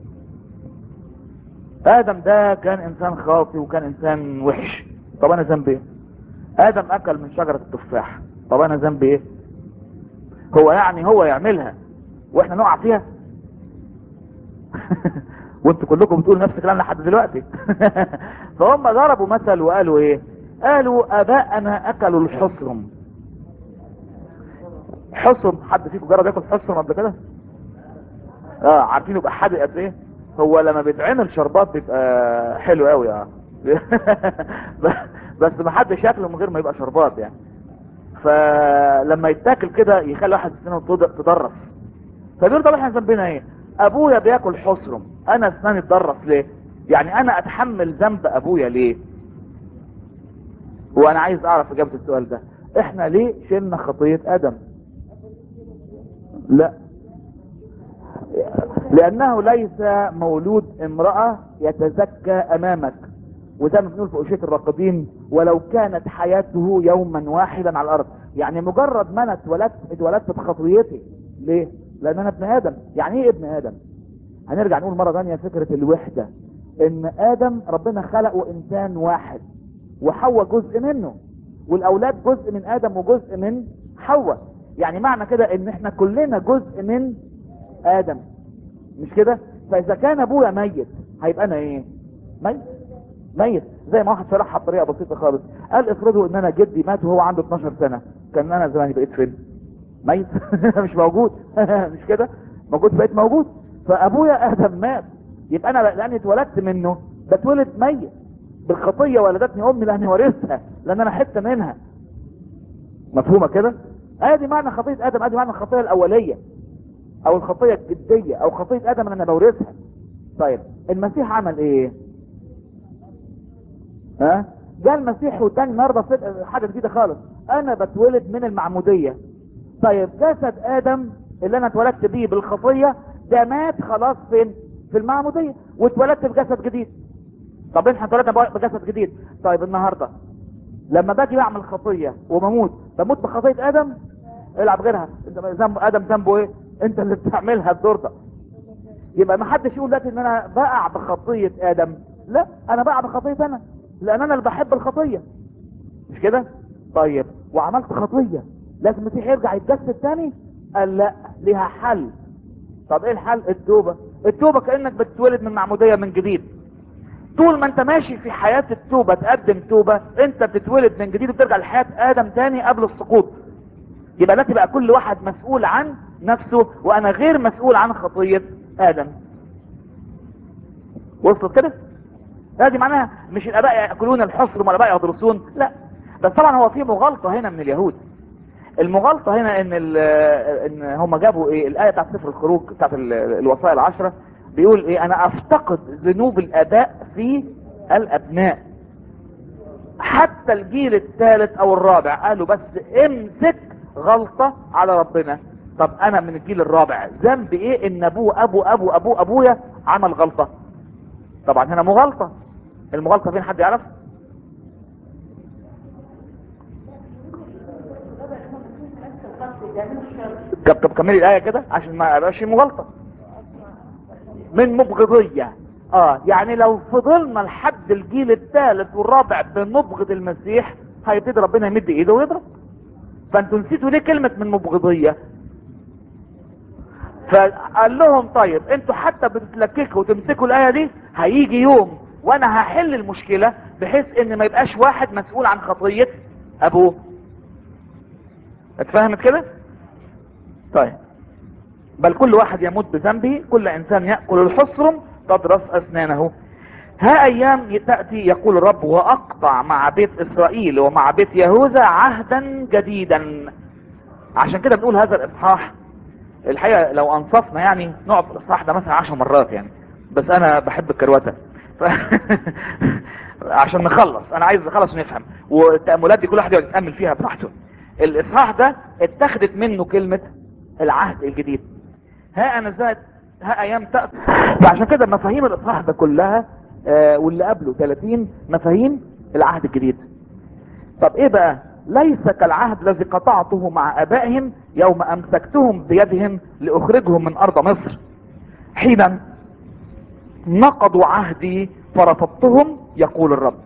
ادم ده كان انسان خاطي وكان انسان وحش طب انا ذنبي ايه ادم اكل من شجرة التفاح طب انا ذنبي ايه هو يعني هو يعملها واحنا نقع فيها وانتوا كلكم بتقولوا نفس الكلام لحد دلوقتي فهم ضربوا مثل وقالوا ايه قالوا اباءنا اكلوا الحصرم حصرم حد فيكم جرب ياكل حصرم قبل كده اه عارفين يبقى حادق قد ايه هو لما بيتعمل شربات بيبقى حلو قوي اه بس ما حدش ياكله من غير ما يبقى شربات يعني فلما يتاكل كده يخلي واحد سنانه تدرس فبيقول طب احنا ذنبنا ايه ابويا بياكل حصرم انا اسناني تدرس ليه يعني انا اتحمل ذنب ابويا ليه وانا عايز اعرف اجابة السؤال ده احنا ليه شلنا خطية ادم لا لانه ليس مولود امرأة يتزكى امامك وزي ما بنقول في أشية الراقدين ولو كانت حياته يوما واحدا على الارض يعني مجرد ما انا اتولدت اتولدت بخطيتي ليه لان انا ابن ادم يعني ايه ابن ادم هنرجع نقول مرة ثانيه فكرة الوحدة ان ادم ربنا خلقه انسان واحد وحواء جزء منه والاولاد جزء من ادم وجزء من حواء يعني معنى كده ان احنا كلنا جزء من ادم مش كده فاذا كان ابويا ميت هيبقى انا ايه ميت ميت زي ما واحد شرحها بطريقه بسيطه خالص قال افرضوا ان انا جدي مات وهو عنده 12 سنه كان انا زماني بقيت فين ميت مش موجود مش كده موجود بقيت موجود فابويا ادم مات يبقى انا لاني اتولدت منه بتولد ميت بالخطيه ولدتني امي لاني ورثها لان انا حته منها مفهومه كده ادي معنى خطيه ادم ادي معنى الخطيه الاوليه او الخطيه الجديه او خطيه ادم اللي انا بورثها طيب المسيح عمل ايه ها جاء المسيح وتاني النهارده حاجه جديده خالص انا بتولد من المعموديه طيب جسد ادم اللي انا اتولدت بيه بالخطيه ده مات خلاص فين في المعموديه واتولدت بجسد جديد طب احنا اتولدنا بجسد جديد طيب النهارده لما باجي بعمل خطيه وبموت بموت بخطيه ادم العب غيرها ذنب ادم ذنبه ايه انت اللي بتعملها الدور ده يبقى ما حدش يقول دلوقتي ان انا بقع بخطيه ادم لا انا بقع بخطيه انا لان انا اللي بحب الخطيه مش كده طيب وعملت خطيه لازم المسيح يرجع يتجسد تاني قال لا ليها حل طب ايه الحل التوبه التوبه كانك بتتولد من معموديه من جديد طول ما انت ماشي في حياة التوبة تقدم توبة انت بتتولد من جديد وبترجع لحياة ادم تاني قبل السقوط يبقى دلوقتي بقى كل واحد مسؤول عن نفسه وانا غير مسؤول عن خطية ادم وصلت كده هذه معناها مش الاباء ياكلون الحصر ولا الاباء يدرسون لا بس طبعا هو في مغالطة هنا من اليهود المغالطة هنا ان ان هم جابوا ايه الايه بتاعت سفر الخروج بتاعت الوصايا العشرة بيقول ايه انا افتقد ذنوب الاباء في الابناء حتى الجيل الثالث او الرابع قالوا بس امسك غلطة على ربنا طب انا من الجيل الرابع ذنبي ايه ان ابو ابو ابو ابو ابويا عمل غلطة طبعا هنا مغالطة المغالطة فين حد يعرف طب كملي الايه كده عشان ما يبقاش مغالطه من مبغضية اه يعني لو فضلنا لحد الجيل الثالث والرابع بنبغض المسيح هيبتدي ربنا يمد ايده ويضرب فانتوا نسيتوا ليه كلمة من مبغضية فقال لهم طيب انتوا حتى بتتلككوا وتمسكوا الاية دي هيجي يوم وانا هحل المشكلة بحيث ان ما يبقاش واحد مسؤول عن خطية ابوه اتفهمت كده طيب بل كل واحد يموت بذنبه كل انسان يأكل الحصرم تضرس اسنانه ها ايام تأتي يقول الرب واقطع مع بيت اسرائيل ومع بيت يهوذا عهدا جديدا عشان كده بنقول هذا الاصحاح الحقيقة لو انصفنا يعني نقعد في الاصحاح ده مثلا عشر مرات يعني بس انا بحب الكروته ف... عشان نخلص انا عايز نخلص ونفهم والتأملات دي كل واحد يقعد يتأمل فيها براحته الاصحاح ده اتخذت منه كلمة العهد الجديد ها انا ذات ها ايام تأتي فعشان كده مفاهيم الاصحاح ده كلها آه واللي قبله 30 مفاهيم العهد الجديد طب ايه بقى ليس كالعهد الذي قطعته مع ابائهم يوم امسكتهم بيدهم لاخرجهم من ارض مصر حين نقضوا عهدي فرفضتهم يقول الرب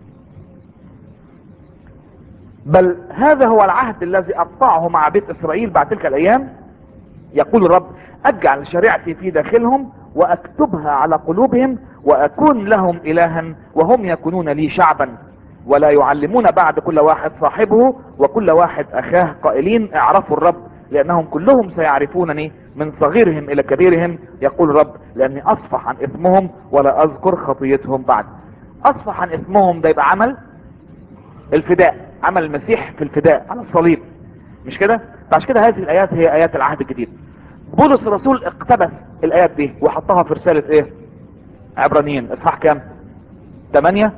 بل هذا هو العهد الذي اقطعه مع بيت اسرائيل بعد تلك الايام يقول الرب اجعل شريعتي في داخلهم واكتبها على قلوبهم واكون لهم الها وهم يكونون لي شعبا ولا يعلمون بعد كل واحد صاحبه وكل واحد اخاه قائلين اعرفوا الرب لانهم كلهم سيعرفونني من صغيرهم الى كبيرهم يقول الرب لاني اصفح عن اثمهم ولا اذكر خطيتهم بعد اصفح عن اثمهم ده يبقى عمل الفداء عمل المسيح في الفداء على الصليب مش كده فعشان كده هذه الايات هي ايات العهد الجديد بولس الرسول اقتبس الايات دي وحطها في رسالة ايه عبرانيين اصحاح كام 8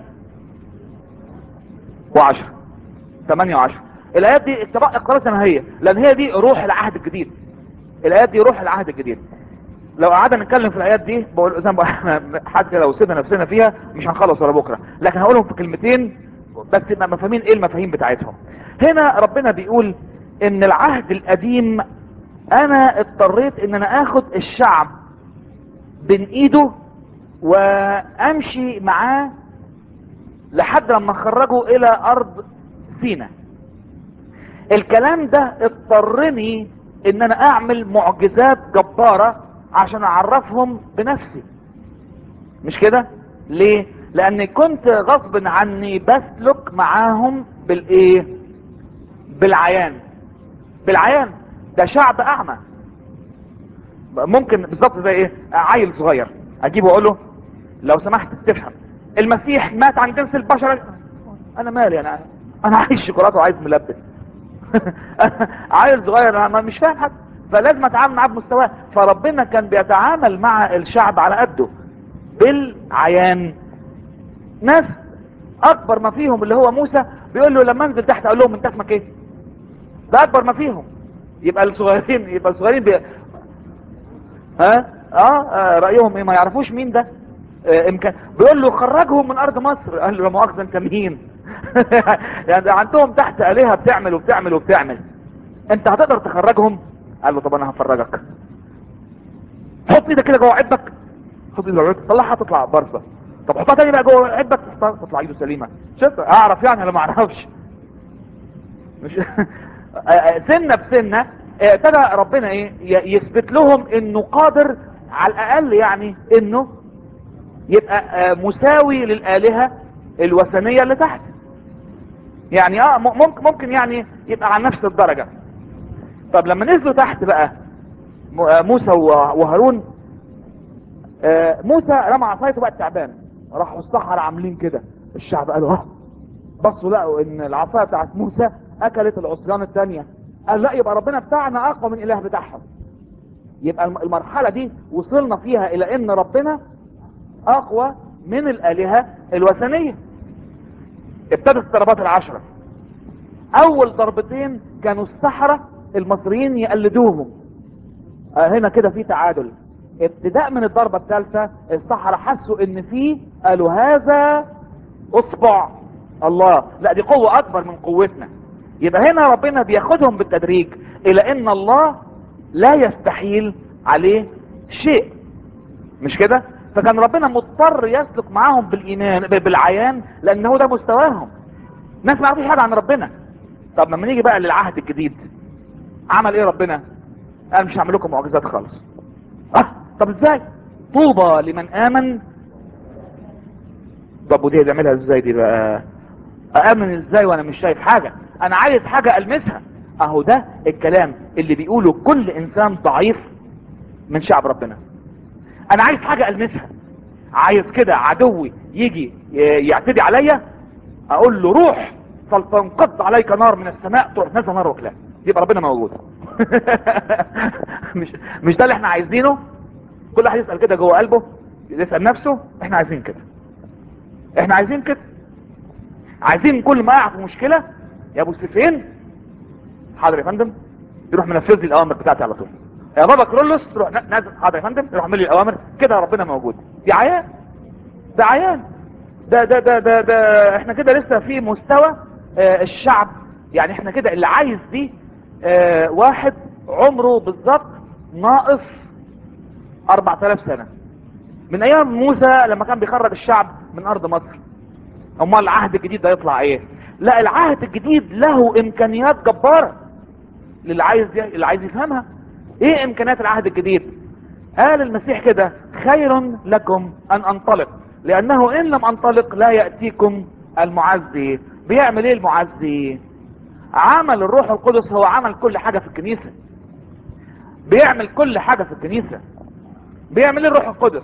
و10 8 و10 الايات دي اقتباسها ما هي لان هي دي روح العهد الجديد الايات دي روح العهد الجديد لو قعدنا نتكلم في الايات دي بقول زي ما حتى لو سيبنا نفسنا فيها مش هنخلص ولا بكره لكن هقولهم في كلمتين بس نبقى مفاهيم ايه المفاهيم بتاعتهم هنا ربنا بيقول ان العهد القديم انا اضطريت ان انا اخد الشعب بين ايده وامشي معاه لحد لما نخرجه الى ارض سينا الكلام ده اضطرني ان انا اعمل معجزات جبارة عشان اعرفهم بنفسي مش كده ليه لاني كنت غصب عني بسلك معاهم بالايه بالعيان بالعيان ده شعب اعمى ممكن بالظبط زي ايه عيل صغير اجيبه واقول له لو سمحت تفهم المسيح مات عن جنس البشر انا مالي انا انا عايز شوكولاته وعايز ملبس عيل صغير انا مش فاهم حاجه فلازم اتعامل معاه بمستواه فربنا كان بيتعامل مع الشعب على قده بالعيان ناس اكبر ما فيهم اللي هو موسى بيقول له لما انزل تحت اقول لهم انت اسمك ايه ده اكبر ما فيهم يبقى الصغيرين يبقى الصغيرين بي... ها اه, آه رايهم ايه ما يعرفوش مين ده آه امكان بيقول له خرجهم من ارض مصر قال له لا مؤاخذه انت مين يعني عندهم تحت الهه بتعمل وبتعمل وبتعمل انت هتقدر تخرجهم قال له طب انا هفرجك حط ايدك كده جوه عبك حط ايدك جوه عبك طلعها تطلع برصه طب حطها تاني بقى جوه عبك تطلع ايده سليمه شفت اعرف يعني ولا ما اعرفش مش سنه بسنه ابتدى ربنا ايه يثبت لهم انه قادر على الاقل يعني انه يبقى مساوي للالهه الوثنيه اللي تحت يعني اه ممكن ممكن يعني يبقى على نفس الدرجه طب لما نزلوا تحت بقى موسى وهارون موسى رمى عصايته بقى تعبان راحوا الصحراء عاملين كده الشعب قالوا اه بصوا لقوا ان العصايه بتاعت موسى اكلت العصيان الثانيه قال لا يبقى ربنا بتاعنا اقوى من الاله بتاعهم يبقى المرحله دي وصلنا فيها الى ان ربنا اقوى من الالهه الوثنيه ابتدت الضربات العشره اول ضربتين كانوا السحره المصريين يقلدوهم آه هنا كده في تعادل ابتداء من الضربه الثالثه السحره حسوا ان في قالوا هذا اصبع الله لا دي قوه اكبر من قوتنا يبقى هنا ربنا بياخدهم بالتدريج الى ان الله لا يستحيل عليه شيء مش كده فكان ربنا مضطر يسلك معاهم بالايمان بالعيان لان هو ده مستواهم ناس ما يعرفوش حاجه عن ربنا طب لما نيجي بقى للعهد الجديد عمل ايه ربنا قال مش هعمل لكم معجزات خالص اه طب ازاي طوبى لمن امن طب ودي هتعملها ازاي دي بقى اامن ازاي وانا مش شايف حاجه انا عايز حاجه المسها اهو ده الكلام اللي بيقوله كل انسان ضعيف من شعب ربنا انا عايز حاجة المسها عايز كده عدوي يجي ي- يعتدي عليا اقول له روح فلتنقض عليك نار من السماء تروح نازله نار وكلام يبقى ربنا موجود مش مش ده اللي احنا عايزينه كل واحد يسال كده جوه قلبه يسال نفسه احنا عايزين كده احنا عايزين كده عايزين كل ما اقع في مشكله يا ابو سيفين حاضر يا فندم يروح منفذ لي الاوامر بتاعتي على طول يا بابا كرولوس تروح ن- نازل حاضر يا فندم يروح عامل لي الاوامر كده ربنا موجود دي عيان ده عيان ده ده ده ده, ده احنا كده لسه في مستوى آه الشعب يعني احنا كده اللي عايز دي آه واحد عمره بالظبط ناقص 4000 سنة من ايام موسى لما كان بيخرج الشعب من ارض مصر امال العهد الجديد ده يطلع ايه لا العهد الجديد له امكانيات جبارة للي عايز اللي عايز يفهمها ايه امكانيات العهد الجديد قال المسيح كده خير لكم ان انطلق لانه ان لم انطلق لا يأتيكم المعزي بيعمل ايه المعزي عمل الروح القدس هو عمل كل حاجة في الكنيسة بيعمل كل حاجة في الكنيسة بيعمل ايه الروح القدس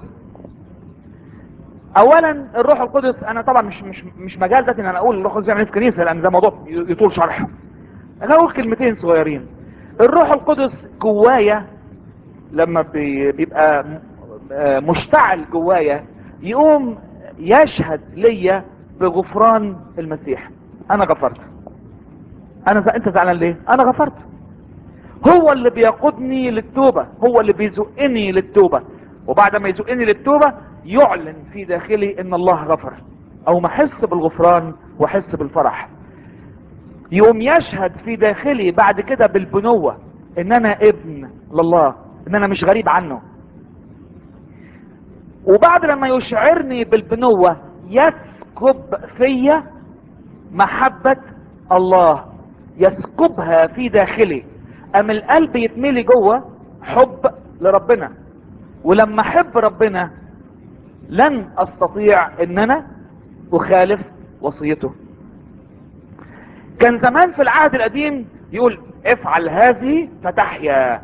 اولا الروح القدس انا طبعا مش مش مش مجال ذاتي ان انا اقول الروح القدس بيعمل ايه في الكنيسه لان ده موضوع يطول شرحه انا اقول كلمتين صغيرين الروح القدس جوايا لما بي- بيبقى م- آه مشتعل جوايا يقوم يشهد ليا بغفران المسيح انا غفرت انا ز- انت زعلان ليه انا غفرت هو اللي بيقودني للتوبة هو اللي بيزقني للتوبة وبعد ما يزقني للتوبة يعلن في داخلي ان الله غفر او ما احس بالغفران واحس بالفرح يقوم يشهد في داخلي بعد كده بالبنوة ان انا ابن لله ان انا مش غريب عنه وبعد لما يشعرني بالبنوة يسكب فيا محبة الله يسكبها في داخلي ام القلب يتملي جوه حب لربنا ولما احب ربنا لن استطيع ان انا اخالف وصيته كان زمان في العهد القديم يقول افعل هذه فتحيا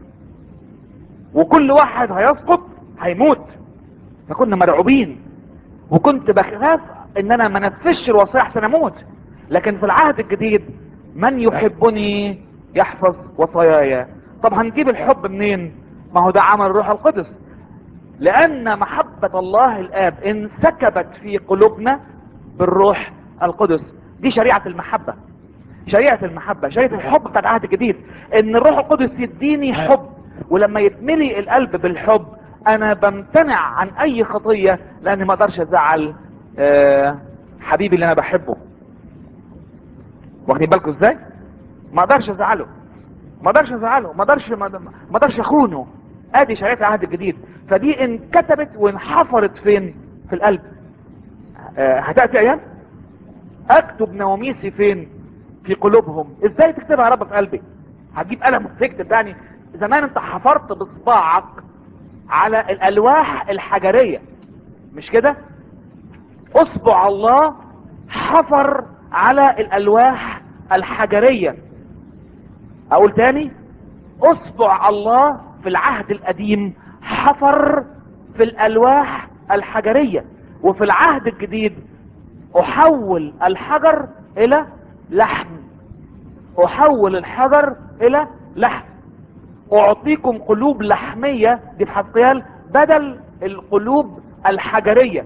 وكل واحد هيسقط هيموت فكنا مرعوبين وكنت بخاف ان انا ما نفذش الوصيه احسن اموت لكن في العهد الجديد من يحبني يحفظ وصاياي طب هنجيب الحب منين ما هو ده عمل الروح القدس لان محبة الله الاب انسكبت في قلوبنا بالروح القدس دي شريعة المحبة شريعة المحبة شريعة الحب بتاع العهد الجديد ان الروح القدس يديني حب ولما يتملي القلب بالحب انا بمتنع عن اي خطية لاني ما اقدرش ازعل آه، حبيبي اللي انا بحبه واخدين بالكم ازاي ما اقدرش ازعله ما اقدرش ازعله ما اقدرش ما ما اقدرش اخونه ادي شريعه العهد الجديد فدي انكتبت وانحفرت فين في القلب آه هتاتي ايام اكتب نواميسي فين في قلوبهم ازاي تكتبها يا رب في قلبي هتجيب قلم وتكتب يعني زمان انت حفرت بصباعك على الالواح الحجريه مش كده اصبع الله حفر على الالواح الحجريه اقول تاني اصبع الله في العهد القديم حفر في الالواح الحجريه وفي العهد الجديد احول الحجر الى لحم احول الحجر الى لحم اعطيكم قلوب لحميه دي في حسقيال بدل القلوب الحجريه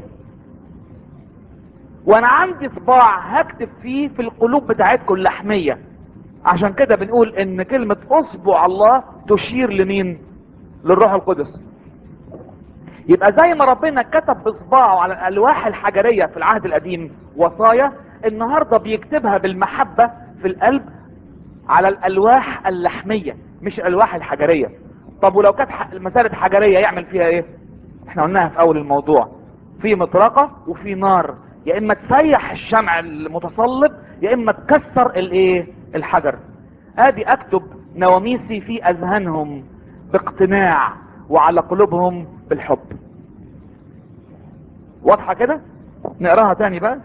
وانا عندي صباع هكتب فيه في القلوب بتاعتكم اللحميه عشان كده بنقول ان كلمة اصبع الله تشير لمين للروح القدس يبقى زي ما ربنا كتب بصباعه على الالواح الحجرية في العهد القديم وصايا النهاردة بيكتبها بالمحبة في القلب على الالواح اللحمية مش الالواح الحجرية طب ولو كانت ح- المسارة حجرية يعمل فيها ايه احنا قلناها في اول الموضوع في مطرقة وفي نار يا اما تسيح الشمع المتصلب يا اما تكسر الايه الحجر ادي اكتب نواميسي في اذهانهم باقتناع وعلى قلوبهم بالحب واضحة كده نقراها تاني بقى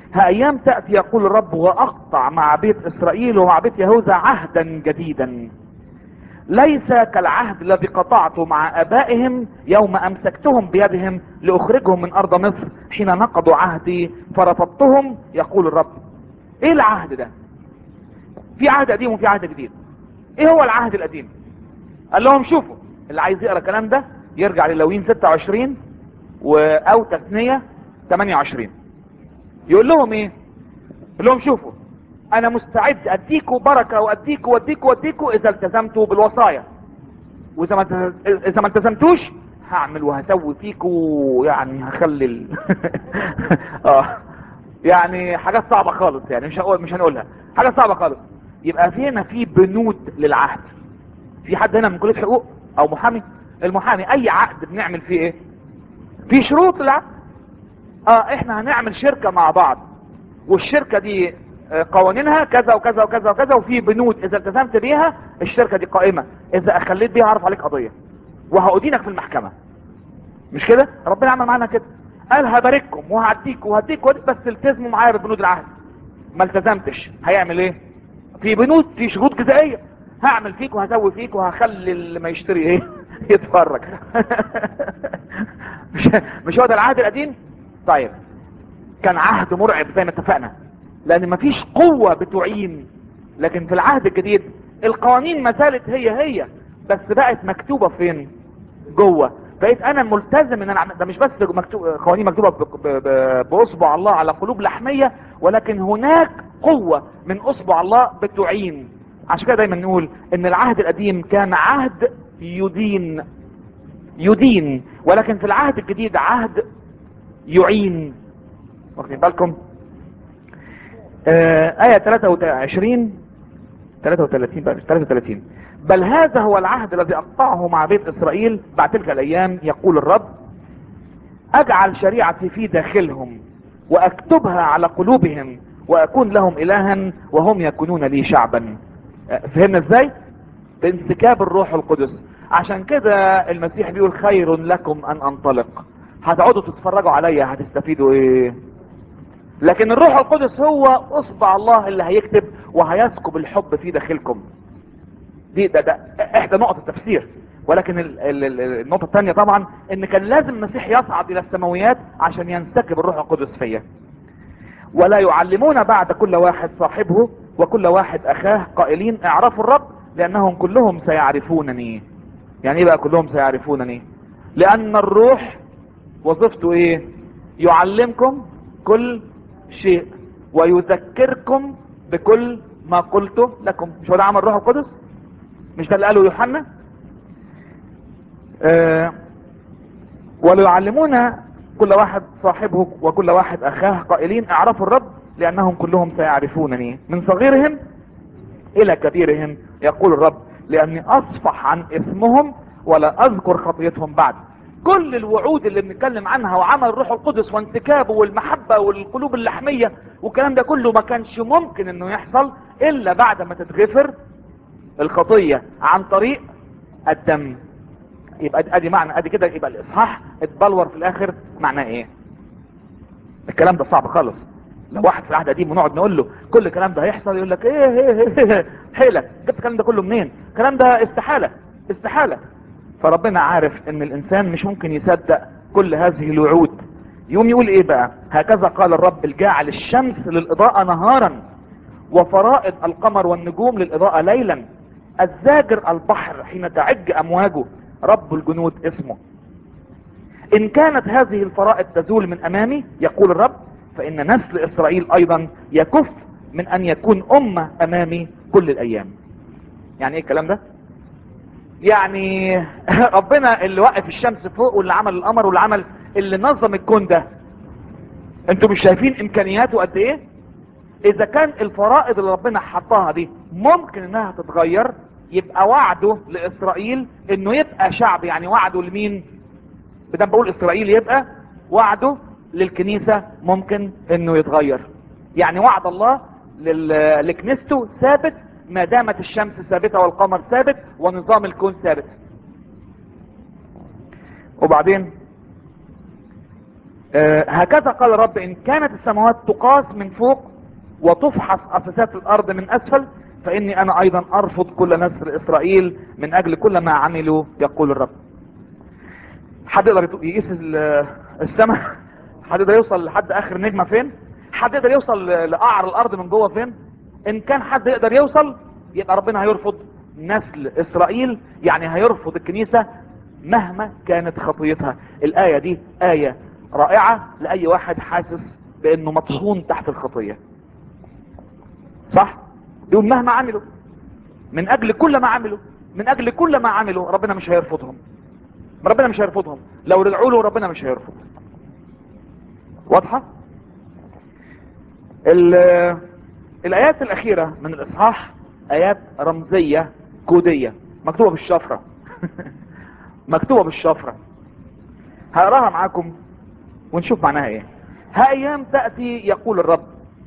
ها ايام تأتي يقول الرب واقطع مع بيت اسرائيل ومع بيت يهوذا عهدا جديدا ليس كالعهد الذي قطعته مع ابائهم يوم امسكتهم بيدهم لاخرجهم من ارض مصر حين نقضوا عهدي فرفضتهم يقول الرب ايه العهد ده في عهد قديم وفي عهد جديد ايه هو العهد القديم قال لهم شوفوا اللي عايز يقرا الكلام ده يرجع للوين 26 و او تثنيه 28 يقول لهم ايه يقول لهم شوفوا انا مستعد اديكوا بركه واديكوا واديكوا واديكوا اذا التزمتوا بالوصايا واذا ما اذا ما التزمتوش هعمل وهسوي فيكوا يعني هخلي ال... اه يعني حاجات صعبه خالص يعني مش هقول مش هنقولها حاجات صعبه خالص يبقى في هنا في بنود للعهد في حد هنا من كليه حقوق او محامي المحامي اي عقد بنعمل فيه ايه في شروط للعقد اه احنا هنعمل شركه مع بعض والشركه دي قوانينها كذا وكذا وكذا وكذا وفي بنود اذا التزمت بيها الشركة دي قائمة اذا اخليت بيها هعرف عليك قضية وهأدينك في المحكمة مش كده ربنا عمل معانا كده قال هبارككم وهديك وهديك وهديك بس التزموا معايا ببنود العهد ما التزمتش هيعمل ايه في بنود في شروط جزائية هعمل فيك وهسوي فيك وهخلي اللي ما يشتري ايه يتفرج مش مش هو ده العهد القديم طيب كان عهد مرعب زي ما اتفقنا لان مفيش قوة بتعين لكن في العهد الجديد القوانين ما زالت هي هي بس بقت مكتوبة فين جوه بقيت انا ملتزم ان انا ده مش بس مكتوب قوانين مكتوبة ب- ب- ب- باصبع الله على قلوب لحمية ولكن هناك قوة من اصبع الله بتعين عشان كده دايما نقول ان العهد القديم كان عهد يدين يدين ولكن في العهد الجديد عهد يعين واخدين بالكم آه آية 23 33 بقى مش 33 بل هذا هو العهد الذي أقطعه مع بيت إسرائيل بعد تلك الأيام يقول الرب أجعل شريعتي في داخلهم وأكتبها على قلوبهم وأكون لهم إلها وهم يكونون لي شعبا آه، فهمنا إزاي؟ بانسكاب الروح القدس عشان كده المسيح بيقول خير لكم أن أنطلق هتقعدوا تتفرجوا عليا هتستفيدوا إيه؟ لكن الروح القدس هو اصبع الله اللي هيكتب وهيسكب الحب في داخلكم دي ده, ده احدى نقط التفسير ولكن ال ال ال النقطة الثانية طبعا ان كان لازم المسيح يصعد الى السماويات عشان ينسكب الروح القدس فيا ولا يعلمون بعد كل واحد صاحبه وكل واحد اخاه قائلين اعرفوا الرب لانهم كلهم سيعرفونني يعني ايه بقى كلهم سيعرفونني لان الروح وظيفته ايه يعلمكم كل شيء ويذكركم بكل ما قلته لكم مش هو ده عمل الروح القدس مش ده اللي قاله يوحنا آه وليعلمون كل واحد صاحبه وكل واحد اخاه قائلين اعرفوا الرب لانهم كلهم سيعرفونني من صغيرهم الى كبيرهم يقول الرب لاني اصفح عن اثمهم ولا اذكر خطيتهم بعد كل الوعود اللي بنتكلم عنها وعمل الروح القدس وانسكابه والمحبة والقلوب اللحمية والكلام ده كله ما كانش ممكن انه يحصل الا بعد ما تتغفر الخطية عن طريق الدم يبقى ادي معنى ادي كده يبقى الاصحاح اتبلور في الاخر معناه ايه الكلام ده صعب خالص لو واحد في العهد قديم ونقعد نقول له كل الكلام ده هيحصل يقول لك ايه ايه ايه حيلك جبت الكلام ده كله منين الكلام ده استحالة استحالة فربنا عارف ان الانسان مش ممكن يصدق كل هذه الوعود يوم يقول ايه بقى هكذا قال الرب الجاعل الشمس للاضاءة نهارا وفرائض القمر والنجوم للاضاءة ليلا الزاجر البحر حين تعج امواجه رب الجنود اسمه ان كانت هذه الفرائض تزول من امامي يقول الرب فان نسل اسرائيل ايضا يكف من ان يكون امة امامي كل الايام يعني ايه الكلام ده يعني ربنا اللي وقف الشمس فوق واللي عمل القمر واللي عمل اللي نظم الكون ده انتوا مش شايفين امكانياته قد ايه اذا كان الفرائض اللي ربنا حطها دي ممكن انها تتغير يبقى وعده لاسرائيل انه يبقى شعب يعني وعده لمين بدل بقول اسرائيل يبقى وعده للكنيسة ممكن انه يتغير يعني وعد الله لل- لكنيسته ثابت ما دامت الشمس ثابتة والقمر ثابت ونظام الكون ثابت وبعدين آه، هكذا قال الرب ان كانت السماوات تقاس من فوق وتفحص اساسات الارض من اسفل فاني انا ايضا ارفض كل نسر اسرائيل من اجل كل ما عملوا يقول الرب حد يقدر يطو- يقيس ال- السماء حد يقدر يوصل لحد اخر نجمة فين حد يقدر يوصل ل- لقعر الارض من جوه فين ان كان حد يقدر يوصل يبقى ربنا هيرفض نسل اسرائيل يعني هيرفض الكنيسة مهما كانت خطيتها الاية دي اية رائعة لاي واحد حاسس بانه مطحون تحت الخطية صح يقول مهما عملوا من اجل كل ما عملوا من اجل كل ما عملوا ربنا مش هيرفضهم ربنا مش هيرفضهم لو رجعوا له ربنا مش هيرفض واضحة ال- الايات الاخيرة من الاصحاح ايات رمزية كودية مكتوبة بالشفرة مكتوبة بالشفرة هقراها معاكم ونشوف معناها ايه ها ايام تأتي يقول الرب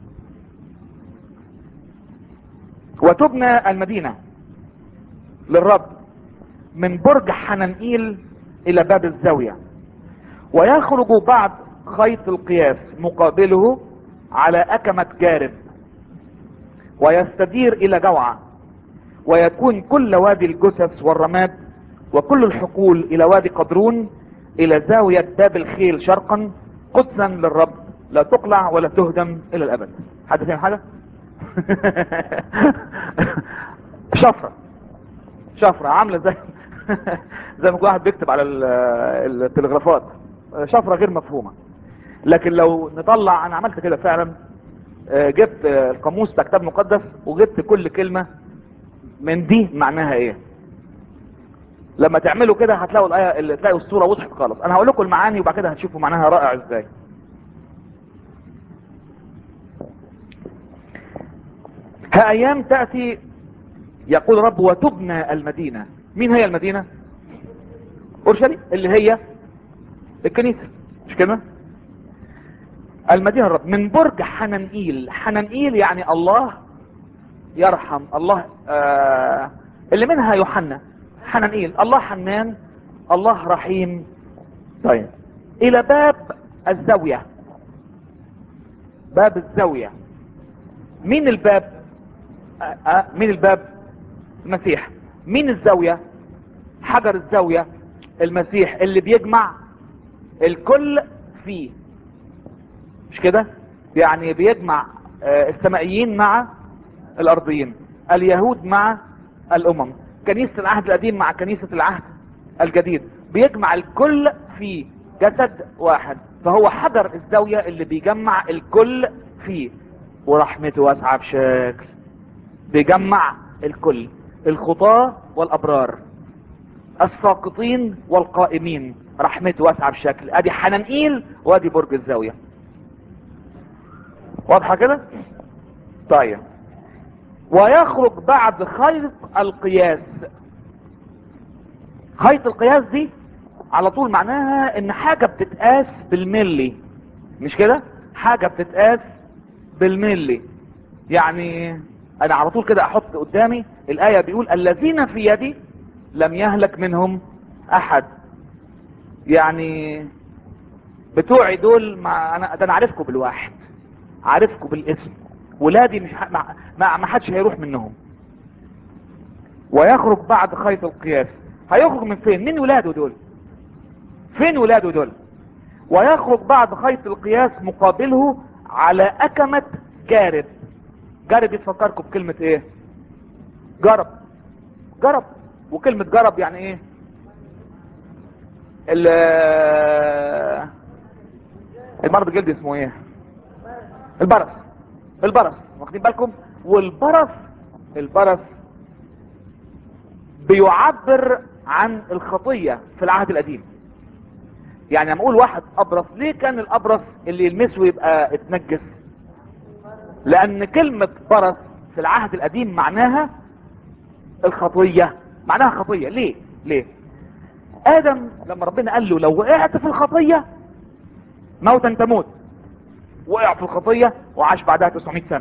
وتبنى المدينة للرب من برج حنانئيل الى باب الزاوية ويخرج بعد خيط القياس مقابله على اكمة جارب ويستدير الى جوعة ويكون كل وادي الجثث والرماد وكل الحقول الى وادي قدرون الى زاوية باب الخيل شرقا قدسا للرب لا تقلع ولا تهدم الى الابد حد فاهم حاجة شفرة شفرة عاملة زي زي ما كل واحد بيكتب على ال- التلغرافات شفرة غير مفهومة لكن لو نطلع انا عملت كده فعلا آه، جبت آه، القاموس بتاع كتاب مقدس وجبت كل كلمة من دي معناها ايه لما تعملوا كده هتلاقوا الايه اللي تلاقوا الصوره وضحت خالص انا هقول لكم المعاني وبعد كده هتشوفوا معناها رائع ازاي ها ايام تاتي يقول رب وتبنى المدينه مين هي المدينه اورشليم اللي هي الكنيسه مش كده المدينه الرب من برج حنانئيل حنانئيل يعني الله يرحم الله آه اللي منها يوحنا حنانئيل الله حنان الله رحيم طيب الى باب الزاوية باب الزاوية مين الباب آه آه مين الباب المسيح مين الزاوية حجر الزاوية المسيح اللي بيجمع الكل فيه مش كده يعني بيجمع آه السمائيين مع الارضيين اليهود مع الامم كنيسة العهد القديم مع كنيسة العهد الجديد بيجمع الكل في جسد واحد فهو حجر الزاوية اللي بيجمع الكل فيه ورحمته واسعة بشكل بيجمع الكل الخطاة والابرار الساقطين والقائمين رحمته واسعة بشكل ادي حنانئيل وادي برج الزاوية واضحة كده طيب ويخرج بعد خيط القياس خيط القياس دي على طول معناها ان حاجة بتتقاس بالملي مش كده حاجة بتتقاس بالملي يعني انا على طول كده احط قدامي الاية بيقول الذين في يدي لم يهلك منهم احد يعني بتوعي دول مع انا ده انا عارفكم بالواحد عارفكم بالاسم ولادي مش ح... ما... ما... ما حدش هيروح منهم ويخرج بعد خيط القياس هيخرج من فين مين ولاده دول فين ولاده دول ويخرج بعد خيط القياس مقابله على أكمة جارب جارب يتفكركم بكلمة ايه جرب جرب وكلمة جرب يعني ايه ال المرض الجلدي اسمه ايه البرص البرص واخدين بالكم والبرص البرص بيعبر عن الخطية في العهد القديم يعني لما اقول واحد ابرص ليه كان الابرص اللي يلمسه يبقى اتنجس لان كلمة برص في العهد القديم معناها الخطية معناها خطية ليه ليه ادم لما ربنا قال له لو وقعت في الخطية موتا تموت وقع في الخطية وعاش بعدها 900 سنة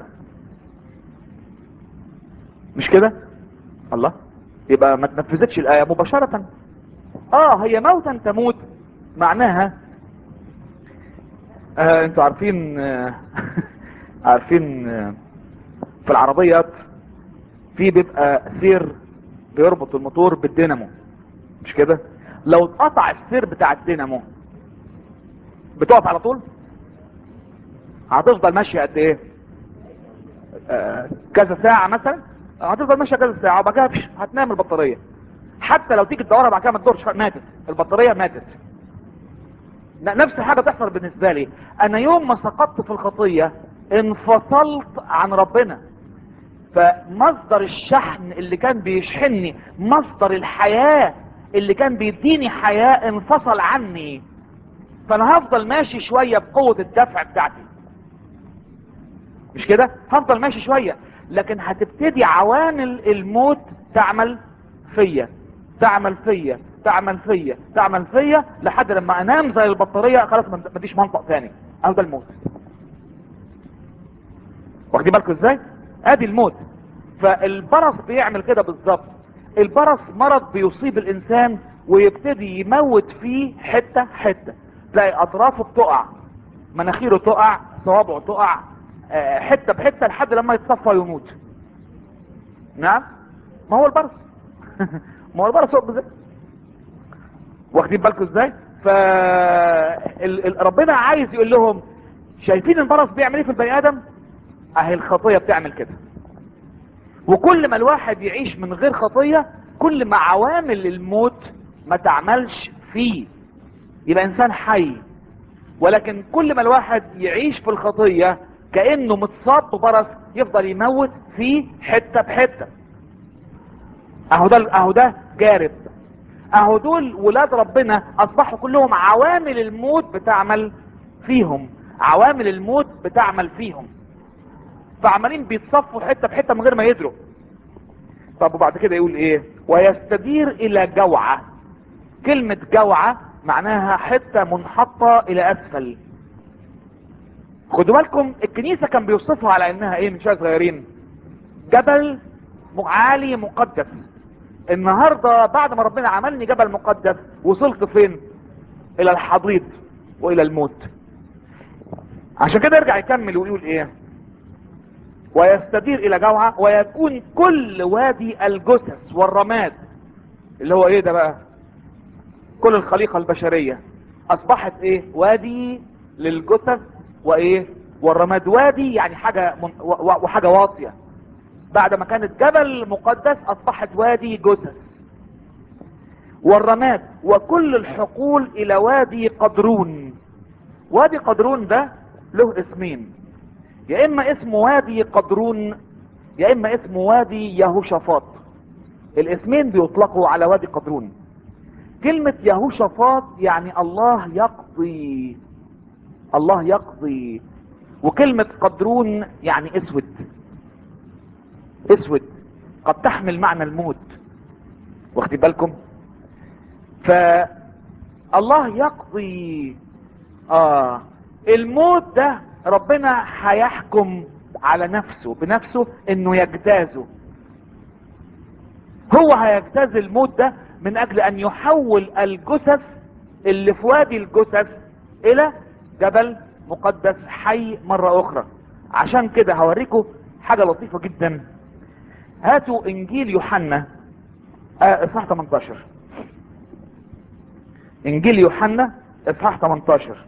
مش كده الله يبقى ما تنفذتش الآية مباشرة اه هي موتا تموت معناها آه انتوا عارفين آه عارفين آه في العربيات في بيبقى سير بيربط الموتور بالدينامو مش كده لو اتقطع السير بتاع الدينامو بتقف على طول هتفضل ماشيه قد ايه آه كذا ساعه مثلا هتفضل ماشيه كذا ساعه وبعد كده فش- هتنام البطاريه حتى لو تيجي تدورها بعد كده ما تدورش ماتت البطاريه ماتت ن- نفس الحاجه تحصل بالنسبه لي انا يوم ما سقطت في الخطيه انفصلت عن ربنا فمصدر الشحن اللي كان بيشحنني مصدر الحياه اللي كان بيديني حياه انفصل عني فانا هفضل ماشي شويه بقوه الدفع بتاعتي مش كده هفضل ماشي شويه لكن هتبتدي عوامل الموت تعمل فيا تعمل فيا تعمل فيا تعمل فيا لحد لما انام زي البطاريه خلاص ما مفيش منطق تاني اهو ده الموت واخدين بالكم ازاي ادي الموت فالبرص بيعمل كده بالظبط البرص مرض بيصيب الانسان ويبتدي يموت فيه حته حته تلاقي اطرافه بتقع مناخيره تقع صوابعه تقع آه، حته بحته لحد لما يتصفى ويموت نعم ما هو البرص ما هو البرص هو بالظبط واخدين بالكم ازاي ف ال- ال- ربنا عايز يقول لهم شايفين البرص بيعمل ايه في البني ادم اهي الخطيه بتعمل كده وكل ما الواحد يعيش من غير خطيه كل ما عوامل الموت ما تعملش فيه يبقى انسان حي ولكن كل ما الواحد يعيش في الخطيه كانه متصاب ببرص يفضل يموت فيه حته بحته اهو ده اهو ده جارب اهو دول ولاد ربنا اصبحوا كلهم عوامل الموت بتعمل فيهم عوامل الموت بتعمل فيهم فعمالين بيتصفوا حته بحته من غير ما يدروا طب وبعد كده يقول ايه ويستدير الى جوعه كلمه جوعه معناها حته منحطه الى اسفل خدوا بالكم الكنيسه كان بيوصفها على انها ايه من شويه صغيرين جبل عالي مقدس النهارده بعد ما ربنا عملني جبل مقدس وصلت فين الى الحضيض والى الموت عشان كده يرجع يكمل ويقول ايه ويستدير الى جوعة ويكون كل وادي الجثث والرماد اللي هو ايه ده بقى كل الخليقة البشرية اصبحت ايه وادي للجثث وايه والرماد وادي يعني حاجة من و- و- وحاجة واطية بعد ما كانت جبل مقدس اصبحت وادي جثث والرماد وكل الحقول الى وادي قدرون وادي قدرون ده له اسمين يا اما اسمه وادي قدرون يا اما اسمه وادي يهوشافاط الاسمين بيطلقوا على وادي قدرون كلمة يهوشافاط يعني الله يقضي الله يقضي وكلمة قدرون يعني اسود اسود قد تحمل معنى الموت واخدين بالكم فالله يقضي اه الموت ده ربنا هيحكم على نفسه بنفسه انه يجتازه هو هيجتاز الموت ده من اجل ان يحول الجثث اللي في وادي الجثث الى جبل مقدس حي مرة اخرى عشان كده هوريكم حاجة لطيفة جدا هاتوا انجيل يوحنا آه، اصحاح 18 انجيل يوحنا اصحاح 18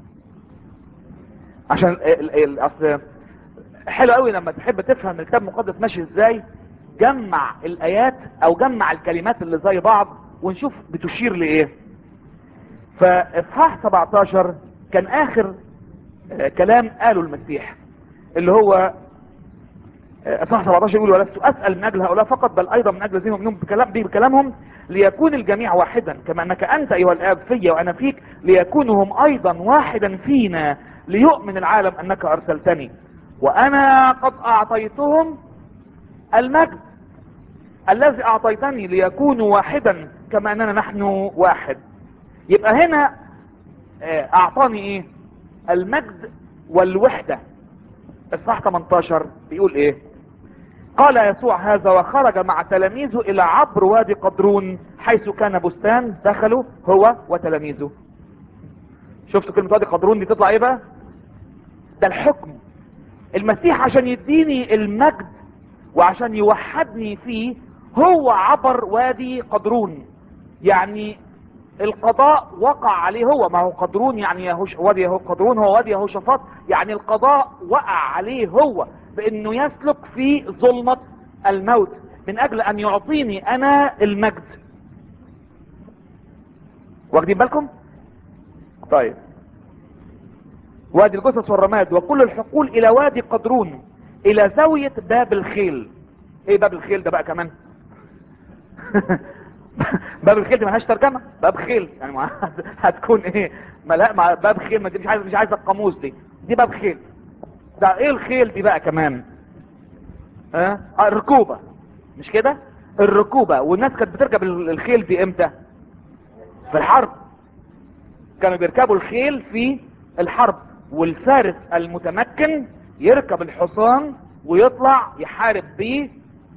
عشان ال- ال- اصل حلو قوي لما تحب تفهم الكتاب المقدس ماشي ازاي جمع الايات او جمع الكلمات اللي زي بعض ونشوف بتشير لايه فاصحاح 17 كان اخر آه، كلام قاله المسيح اللي هو آه، اصحاح 17 يقول ولست اسال من اجل هؤلاء فقط بل ايضا من اجل الذين يؤمنون بكلام به بكلامهم ليكون الجميع واحدا كما انك انت ايها الاب في وانا فيك ليكونوا هم ايضا واحدا فينا ليؤمن العالم انك ارسلتني وانا قد اعطيتهم المجد الذي اعطيتني ليكونوا واحدا كما اننا نحن واحد يبقى هنا آه، اعطاني ايه المجد والوحدة اصحاح 18 بيقول ايه قال يسوع هذا وخرج مع تلاميذه الى عبر وادي قدرون حيث كان بستان دخلوا هو وتلاميذه شفتوا كلمة وادي قدرون دي تطلع ايه بقى ده الحكم المسيح عشان يديني المجد وعشان يوحدني فيه هو عبر وادي قدرون يعني القضاء وقع عليه هو ما هو قدرون يعني يهوش وادي يهو قدرون هو وادي يهوشافاط يعني القضاء وقع عليه هو بانه يسلك في ظلمة الموت من اجل ان يعطيني انا المجد واخدين بالكم طيب وادي الجثث والرماد وكل الحقول الى وادي قدرون الى زاوية باب الخيل ايه باب الخيل ده بقى كمان باب الخيل دي ملهاش ترجمة باب خيل يعني ما هتكون ايه ما لا ما باب خيل ما دي مش عايز مش عايز القاموس دي دي باب خيل ده ايه الخيل دي بقى كمان ها آه الركوبة مش كده الركوبة والناس كانت بتركب الخيل دي امتى في الحرب كانوا بيركبوا الخيل في الحرب والفارس المتمكن يركب الحصان ويطلع يحارب بيه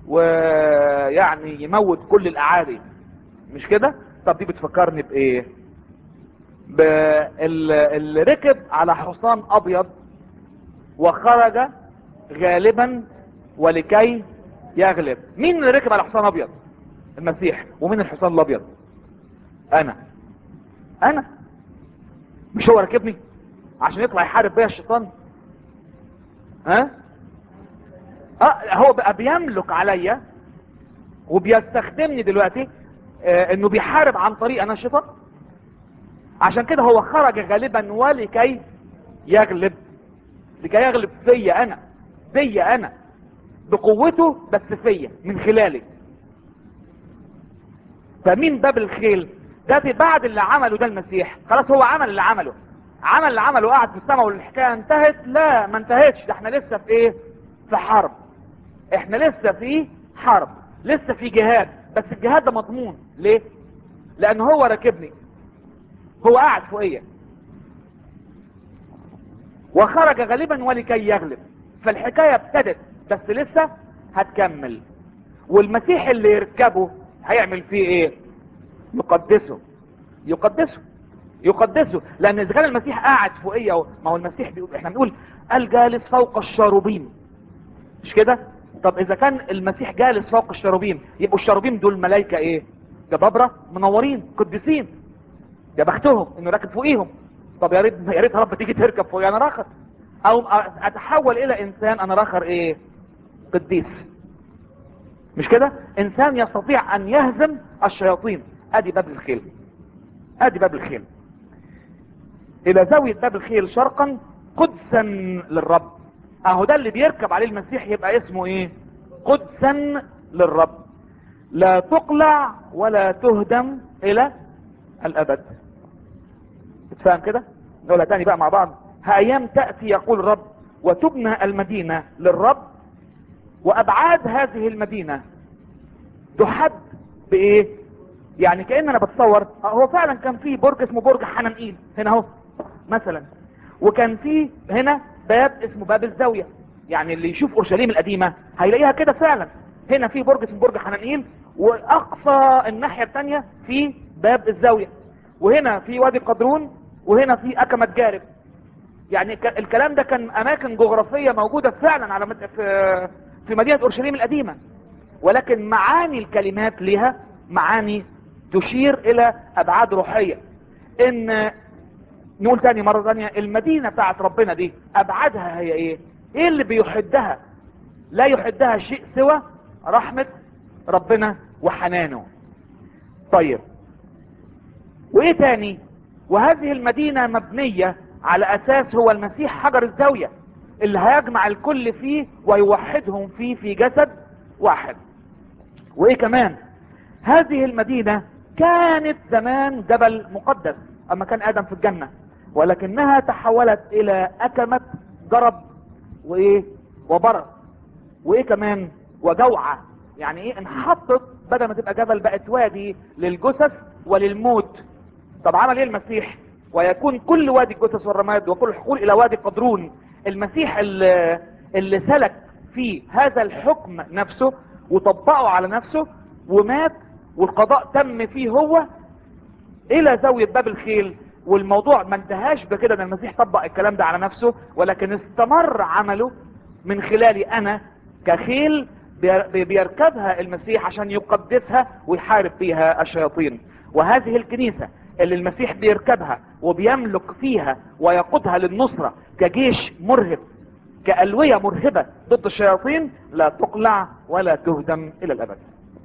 ويعني يموت كل الاعادي مش كده طب دي بتفكرني بايه اللي ركب على حصان ابيض وخرج غالبا ولكي يغلب مين اللي ركب على حصان ابيض المسيح ومين الحصان الابيض انا انا مش هو راكبني عشان يطلع يحارب بيا الشيطان ها اه هو بقى بيملك عليا وبيستخدمني دلوقتي آه انه بيحارب عن طريق انا الشيطان عشان كده هو خرج غالبا ولكي يغلب لكي يغلب فيا انا فيا انا بقوته بس فيا من خلالي فمين باب الخيل ده بعد اللي عمله ده المسيح خلاص هو عمل اللي عمله عمل اللي عمله قاعد في السماء والحكايه انتهت لا ما انتهتش ده احنا لسه في ايه في حرب احنا لسه في حرب لسه في جهاد بس الجهاد ده مضمون ليه لان هو راكبني هو قاعد فوقيا وخرج غالبا ولكي يغلب فالحكايه ابتدت بس لسه هتكمل والمسيح اللي يركبه هيعمل فيه ايه يقدسه يقدسه يقدسه لان اذا كان المسيح قاعد فوقيه ما هو المسيح بيقول احنا بنقول الجالس فوق الشاروبين مش كده طب اذا كان المسيح جالس فوق الشاروبين يبقوا الشاروبين دول ملائكه ايه جبابره منورين قديسين يا بختهم انه راكب فوقيهم طب يا ريت يا ريت يا رب تيجي تركب فوقي انا راخر او اتحول الى انسان انا راخر ايه قديس مش كده انسان يستطيع ان يهزم الشياطين ادي باب الخيل ادي باب الخيل الى زاوية باب الخيل شرقا قدسا للرب اهو ده اللي بيركب عليه المسيح يبقى اسمه ايه قدسا للرب لا تقلع ولا تهدم الى الابد تفهم كده نقولها تاني بقى مع بعض ها ايام تأتي يقول الرب وتبنى المدينة للرب وابعاد هذه المدينة تحد بايه يعني كأن انا بتصور هو فعلا كان في برج اسمه برج حنانئيل هنا اهو مثلا وكان في هنا باب اسمه باب الزاوية يعني اللي يشوف اورشليم القديمة هيلاقيها كده فعلا هنا في برج اسمه برج حنانئيل واقصى الناحية التانية في باب الزاوية وهنا في وادي قدرون وهنا في اكمة جارب يعني الكلام ده كان اماكن جغرافية موجودة فعلا على مد... في في مدينة اورشليم القديمة ولكن معاني الكلمات لها معاني تشير الى ابعاد روحية ان نقول تاني مرة تانية المدينة بتاعت ربنا دي ابعادها هي ايه ايه اللي بيحدها لا يحدها شيء سوى رحمة ربنا وحنانه طيب وايه تاني وهذه المدينة مبنية على اساس هو المسيح حجر الزاوية اللي هيجمع الكل فيه ويوحدهم فيه في جسد واحد وايه كمان هذه المدينة كانت زمان جبل مقدس اما كان ادم في الجنة ولكنها تحولت الى اكمة جرب وايه وبرص وايه كمان وجوعة يعني ايه انحطت بدل ما تبقى جبل بقت وادي للجثث وللموت طب عمل ايه المسيح ويكون كل وادي الجثث والرماد وكل الحقول الى وادي قدرون المسيح اللي, اللي سلك في هذا الحكم نفسه وطبقه على نفسه ومات والقضاء تم فيه هو الى زاوية باب الخيل والموضوع ما انتهاش بكده ان المسيح طبق الكلام ده على نفسه ولكن استمر عمله من خلالي انا كخيل بي- بيركبها المسيح عشان يقدسها ويحارب فيها الشياطين وهذه الكنيسة اللي المسيح بيركبها وبيملك فيها ويقودها للنصرة كجيش مرهب كألوية مرهبة ضد الشياطين لا تقلع ولا تهدم الى الابد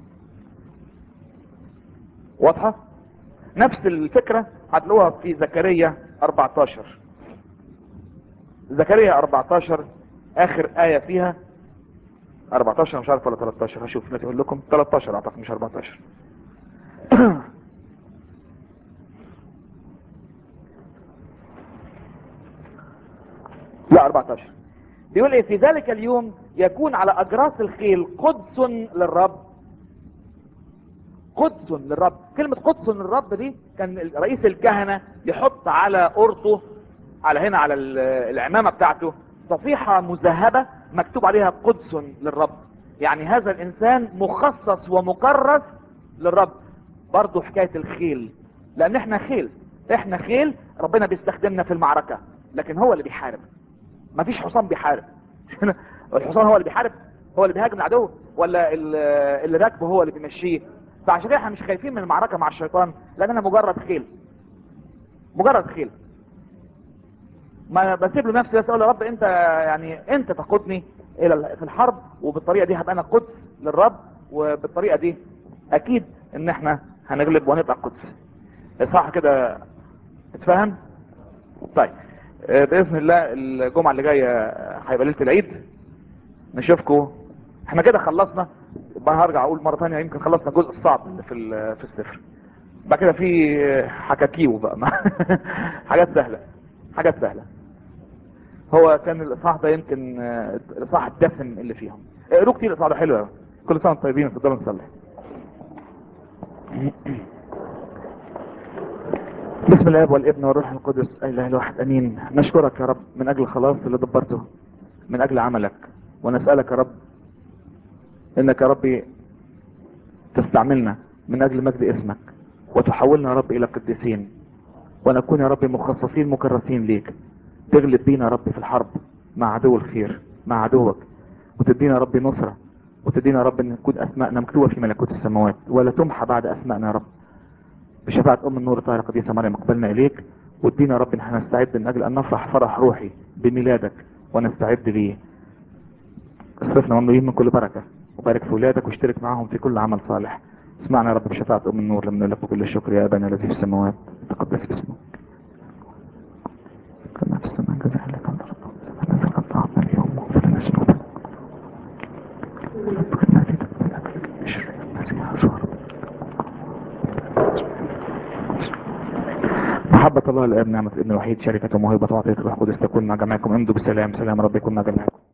واضحة نفس الفكرة هتلاقوها في زكريا 14 زكريا 14 اخر آية فيها 14 مش عارف ولا 13 هشوف نتي اقول لكم 13 اعتقد مش 14 لا 14 بيقول ايه في ذلك اليوم يكون على اجراس الخيل قدس للرب قدس للرب كلمة قدس للرب دي كان رئيس الكهنة يحط على قرطه على هنا على ال- العمامة بتاعته صفيحة مذهبة مكتوب عليها قدس للرب يعني هذا الانسان مخصص ومكرس للرب برضو حكاية الخيل لان احنا خيل احنا خيل ربنا بيستخدمنا في المعركة لكن هو اللي بيحارب مفيش حصان بيحارب الحصان هو اللي بيحارب هو اللي بيهاجم العدو ولا ال- اللي راكبه هو اللي بيمشيه فعشان كده احنا مش خايفين من المعركة مع الشيطان لان انا مجرد خيل مجرد خيل ما بسيب له نفسي بس اقول يا رب انت يعني انت تقودني الى ال- في الحرب وبالطريقه دي هبقى انا قدس للرب وبالطريقه دي اكيد ان احنا هنغلب وهنبقى قدس صح كده اتفهم طيب آه، باذن الله الجمعه اللي جايه هيبقى ليله العيد نشوفكم احنا كده خلصنا بقى هرجع اقول مره ثانيه يمكن خلصنا الجزء الصعب اللي في ال- في السفر بعد كده في حكاكيو بقى حاجات سهله حاجات سهله هو كان الاصحاح ده يمكن آه، الاصحاح الدسم اللي فيهم اقروا كتير الاصحاح ده حلو قوي كل سنه وانتم طيبين اتفضلوا نصلي بسم الله والابن والروح القدس اله الواحد امين نشكرك يا رب من اجل خلاص اللي دبرته من اجل عملك ونسالك يا رب انك يا ربي تستعملنا من اجل مجد اسمك وتحولنا يا رب الى قديسين ونكون يا رب مخصصين مكرسين ليك تغلب بينا يا رب في الحرب مع عدو الخير مع عدوك وتدينا يا رب نصرة وتدينا يا رب ان تكون اسماءنا مكتوبة في ملكوت السماوات ولا تمحى بعد اسماءنا يا رب بشفاعة ام النور طاهرة قديسة مريم اقبلنا اليك وادينا يا رب ان احنا نستعد من اجل ان نفرح فرح روحي بميلادك ونستعد ليه اصرفنا ممنوعين من كل بركة وبارك في ولادك واشترك معهم في كل عمل صالح اسمعنا يا رب بشفاعة ام النور لما نقول لك بكل الشكر يا ابانا الذي في السماوات تقدس اسمك كما في السماء جزاء لك عند ربك نزل قد طعمنا اليوم واغفر لنا ذنوبنا ربنا في تقبلك اشرك المسيح اشهر محبة الله الآب نعمة الابن الوحيد شركة وموهبة وعطية الروح القدس تكون مع جميعكم امضوا بسلام سلام رب يكون مع جميعكم